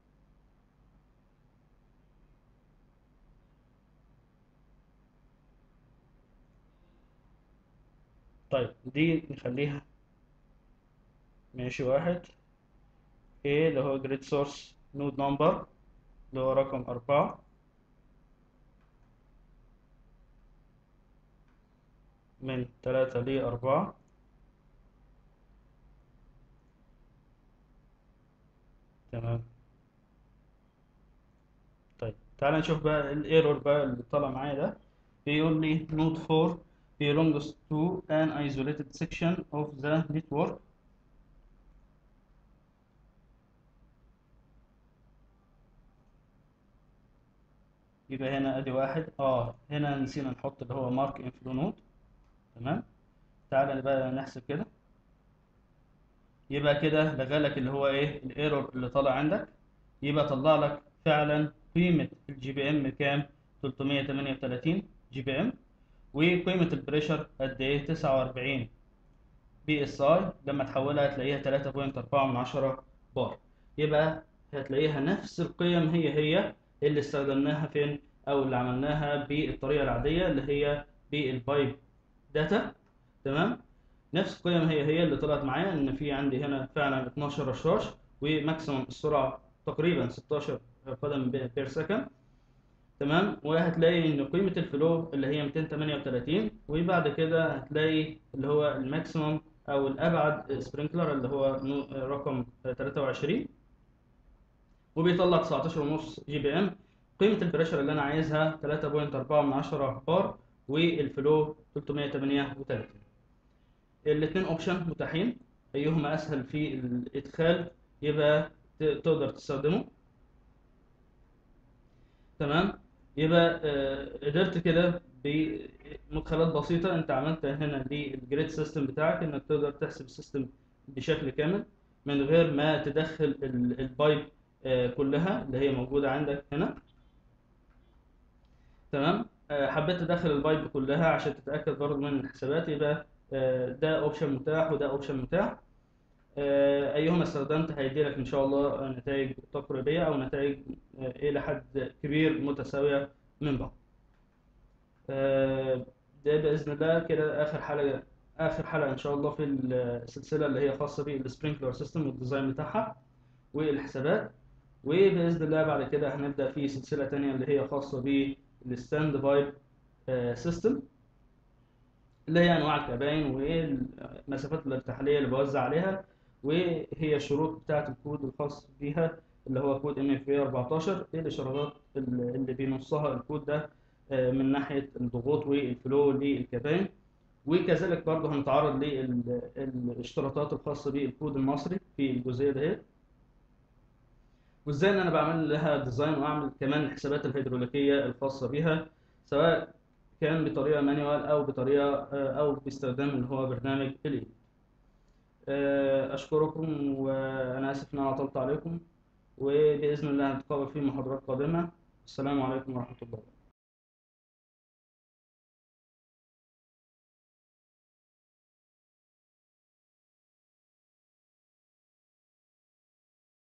طيب دي نخليها ماشي واحد A اللي هو جريد سورس نود نمبر اللي هو رقم أربعة من تلاتة لأربعة تمام طيب تعال نشوف بقى الايرور بقى اللي طلع معايا ده بيقول لي node 4 belongs to an isolated section of the network يبقى هنا ادي واحد اه هنا نسينا نحط اللي هو مارك انفلو نود تمام تعالى بقى نحسب كده يبقى كده لغالك اللي هو ايه الايرور اللي طالع عندك يبقى طلع لك فعلا قيمة الجي بي ام كام 338 جي بي ام وقيمة البريشر قد ايه 49 بي اس اي لما تحولها هتلاقيها 3.4 من 10 بار يبقى هتلاقيها نفس القيم هي هي اللي استخدمناها فين او اللي عملناها بالطريقة العادية اللي هي بالبايب داتا تمام نفس القيم هي هي اللي طلعت معايا ان في عندي هنا فعلا 12 رشاش وماكسيموم السرعه تقريبا 16 قدم بير سكند تمام وهتلاقي ان قيمه الفلو اللي هي 238 وبعد كده هتلاقي اللي هو الماكسيموم او الابعد سبرينكلر اللي هو رقم 23 وبيطلع 19.5 جي بي ام قيمه البريشر اللي انا عايزها 3.4 من 10 بار والفلو 338 الاثنين اوبشن متاحين ايهما اسهل في الادخال يبقى تقدر تستخدمه تمام يبقى آه قدرت كده بمدخلات بسيطة انت عملت هنا للجريد سيستم بتاعك انك تقدر تحسب السيستم بشكل كامل من غير ما تدخل البايب آه كلها اللي هي موجودة عندك هنا تمام آه حبيت تدخل البايب كلها عشان تتأكد برضه من الحسابات يبقى ده اوبشن متاح وده اوبشن متاح ايهما استخدمت هيدي لك ان شاء الله نتائج تقريبيه او نتائج الى حد كبير متساويه من بعض ده باذن الله كده اخر حلقه اخر حلقه ان شاء الله في السلسله اللي هي خاصه بالسبرينكلر سيستم والديزاين بتاعها والحسابات وباذن الله بعد كده هنبدا في سلسله تانية اللي هي خاصه بالستاند بايب سيستم اللي هي انواع الكباين والمسافات الارتحاليه اللي بوزع عليها وهي الشروط بتاعه الكود الخاص بيها اللي هو كود ام اف 14 ايه الاشارات اللي بينصها الكود ده من ناحيه الضغوط والفلو للكباين وكذلك برضه هنتعرض للاشتراطات الخاصه بالكود المصري في الجزئيه ديت وازاي ان انا بعمل لها ديزاين واعمل كمان الحسابات الهيدروليكيه الخاصه بيها سواء كان بطريقه مانيوال او بطريقه او باستخدام اللي هو برنامج الايد اشكركم وانا اسف ان انا عطلت عليكم وباذن الله نتقابل في محاضرات قادمه السلام عليكم ورحمه الله